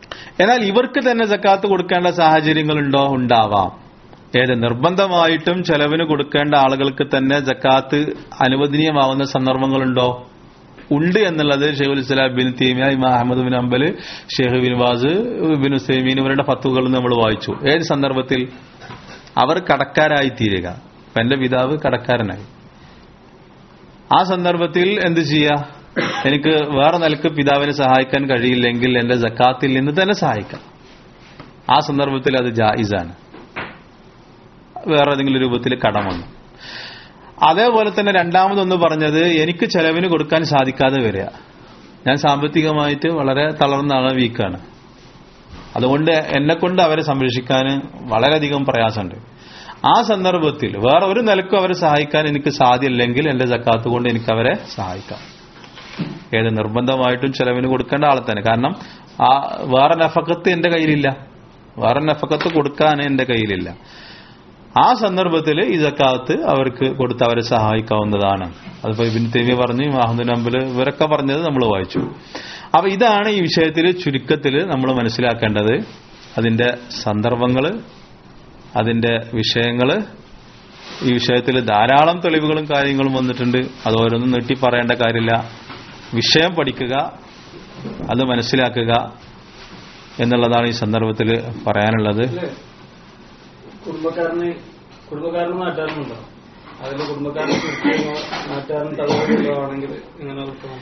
എന്നാൽ ഇവർക്ക് തന്നെ ജക്കാത്ത് കൊടുക്കേണ്ട സാഹചര്യങ്ങളുണ്ടോ ഉണ്ടാവാം ഏത് നിർബന്ധമായിട്ടും ചെലവിന് കൊടുക്കേണ്ട ആളുകൾക്ക് തന്നെ ജക്കാത്ത് അനുവദനീയമാവുന്ന സന്ദർഭങ്ങളുണ്ടോ ഉണ്ട് എന്നുള്ളത് ഷെയ്ഖുൽ ഇസ്ലാം ബിൻ തീമിയ ഇമാം Ahmad bin Hanbal Sheikh bin Baz bin Uthaymeen ഇവരുടെ ഫത്തുകൾ നമ്മൾ വായിച്ചു ഏത് സന്ദർഭത്തിൽ അവർ കടക്കാരായി തീരുക അപ്പൊ എന്റെ പിതാവ് കടക്കാരനായി ആ സന്ദർഭത്തിൽ എന്ത് ചെയ്യാ എനിക്ക് വേറെ നിലക്ക് പിതാവിനെ സഹായിക്കാൻ കഴിയില്ലെങ്കിൽ എന്റെ ജക്കാത്തിൽ നിന്ന് തന്നെ സഹായിക്കാം ആ സന്ദർഭത്തിൽ അത് ജായിസാണ് വേറെ ഏതെങ്കിലും രൂപത്തിൽ കടം വന്നു അതേപോലെ തന്നെ രണ്ടാമതൊന്ന് പറഞ്ഞത് എനിക്ക് ചെലവിന് കൊടുക്കാൻ സാധിക്കാതെ വരിക ഞാൻ സാമ്പത്തികമായിട്ട് വളരെ തളർന്ന ആള് വീക്കാണ് അതുകൊണ്ട് എന്നെ കൊണ്ട് അവരെ സംരക്ഷിക്കാൻ വളരെയധികം പ്രയാസമുണ്ട് ആ സന്ദർഭത്തിൽ വേറെ ഒരു നിലക്കും അവരെ സഹായിക്കാൻ എനിക്ക് സാധ്യമല്ലെങ്കിൽ എന്റെ ജക്കാത്ത് കൊണ്ട് എനിക്ക് അവരെ സഹായിക്കാം ഏത് നിർബന്ധമായിട്ടും ചെലവിന് കൊടുക്കേണ്ട ആളെ തന്നെ കാരണം ആ വേറെ നഫക്കത്ത് എന്റെ കയ്യിലില്ല വേറെ നഫക്കത്ത് കൊടുക്കാൻ എന്റെ കയ്യിലില്ല ആ സന്ദർഭത്തിൽ ഈ ജക്കാത്ത് അവർക്ക് കൊടുത്ത് അവരെ സഹായിക്കാവുന്നതാണ് അതിപ്പോ ഇബിൻ തെമി പറഞ്ഞു മഹമ്മദ് അമ്പല് ഇവരൊക്കെ പറഞ്ഞത് നമ്മൾ വായിച്ചു അപ്പൊ ഇതാണ് ഈ വിഷയത്തിൽ ചുരുക്കത്തിൽ നമ്മൾ മനസ്സിലാക്കേണ്ടത് അതിന്റെ സന്ദർഭങ്ങള് അതിന്റെ വിഷയങ്ങള് ഈ വിഷയത്തിൽ ധാരാളം തെളിവുകളും കാര്യങ്ങളും വന്നിട്ടുണ്ട് അത് ഓരോന്നും നീട്ടി പറയേണ്ട കാര്യമില്ല വിഷയം പഠിക്കുക അത് മനസ്സിലാക്കുക എന്നുള്ളതാണ് ഈ സന്ദർഭത്തിൽ പറയാനുള്ളത് കുടുംബക്കാരന് കുടുംബക്കാരന് നാട്ടുകാരനുണ്ടോ അതിൽ കുടുംബക്കാരന് കൃത്യമോ നാട്ടുകാരൻ തകവല്ലോ ആണെങ്കിൽ ഇങ്ങനെ കിട്ടുമോ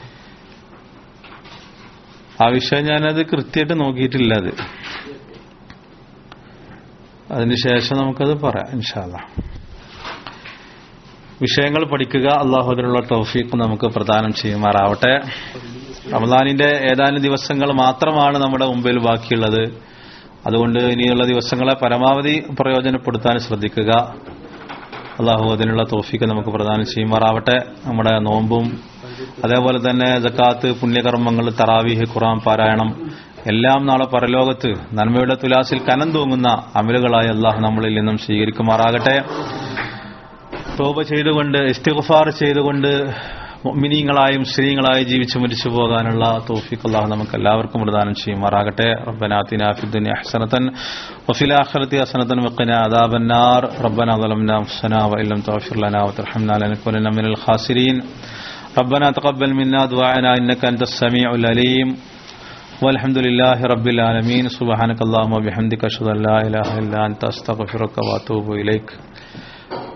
ആ വിഷയം ഞാനത് കൃത്യമായിട്ട് നോക്കിയിട്ടില്ല അത് അതിനുശേഷം നമുക്കത് പറയാം ഇൻഷാല്ല വിഷയങ്ങൾ പഠിക്കുക അള്ളാഹു അതിനുള്ള തൗഫീഖ് നമുക്ക് പ്രദാനം ചെയ്യുമാറാവട്ടെ റമദാനിന്റെ ഏതാനും ദിവസങ്ങൾ മാത്രമാണ് നമ്മുടെ മുമ്പിൽ ബാക്കിയുള്ളത് അതുകൊണ്ട് ഇനിയുള്ള ദിവസങ്ങളെ പരമാവധി പ്രയോജനപ്പെടുത്താൻ ശ്രദ്ധിക്കുക അള്ളാഹു അതിനുള്ള തോഫിക്ക് നമുക്ക് പ്രദാനം ചെയ്യുമാറാവട്ടെ നമ്മുടെ നോമ്പും അതേപോലെ തന്നെ ജക്കാത്ത് പുണ്യകർമ്മങ്ങൾ തറാവീഹ് ഖുറാൻ പാരായണം എല്ലാം നാളെ പരലോകത്ത് നന്മയുടെ തുലാസിൽ കനം തൂങ്ങുന്ന അമലുകളായി അള്ളാഹു നമ്മളിൽ നിന്നും സ്വീകരിക്കുമാറാകട്ടെ തോപ ചെയ്തുകൊണ്ട് ഇസ്തിഗ്ഫാർ ചെയ്തുകൊണ്ട് മിനിങ്ങളായും സ്ത്രീകളായും ജീവിച്ചു മരിച്ചു പോകാനുള്ള തോഫിക്ക് അള്ളാഹു നമുക്ക് എല്ലാവർക്കും പ്രദാനം ചെയ്യുമാറാകട്ടെ ربنا آتنا في الدنيا حسنة وفي الآخرة حسنة وقنا عذاب النار ربنا ظلمنا أنفسنا وإن لم تغفر لنا وترحمنا لنكونن من الخاسرين ربنا تقبل منا دعاءنا إنك أنت السميع العليم والحمد لله رب العالمين سبحانك اللهم وبحمدك أشهد أن لا إله إلا أنت أستغفرك وأتوب إليك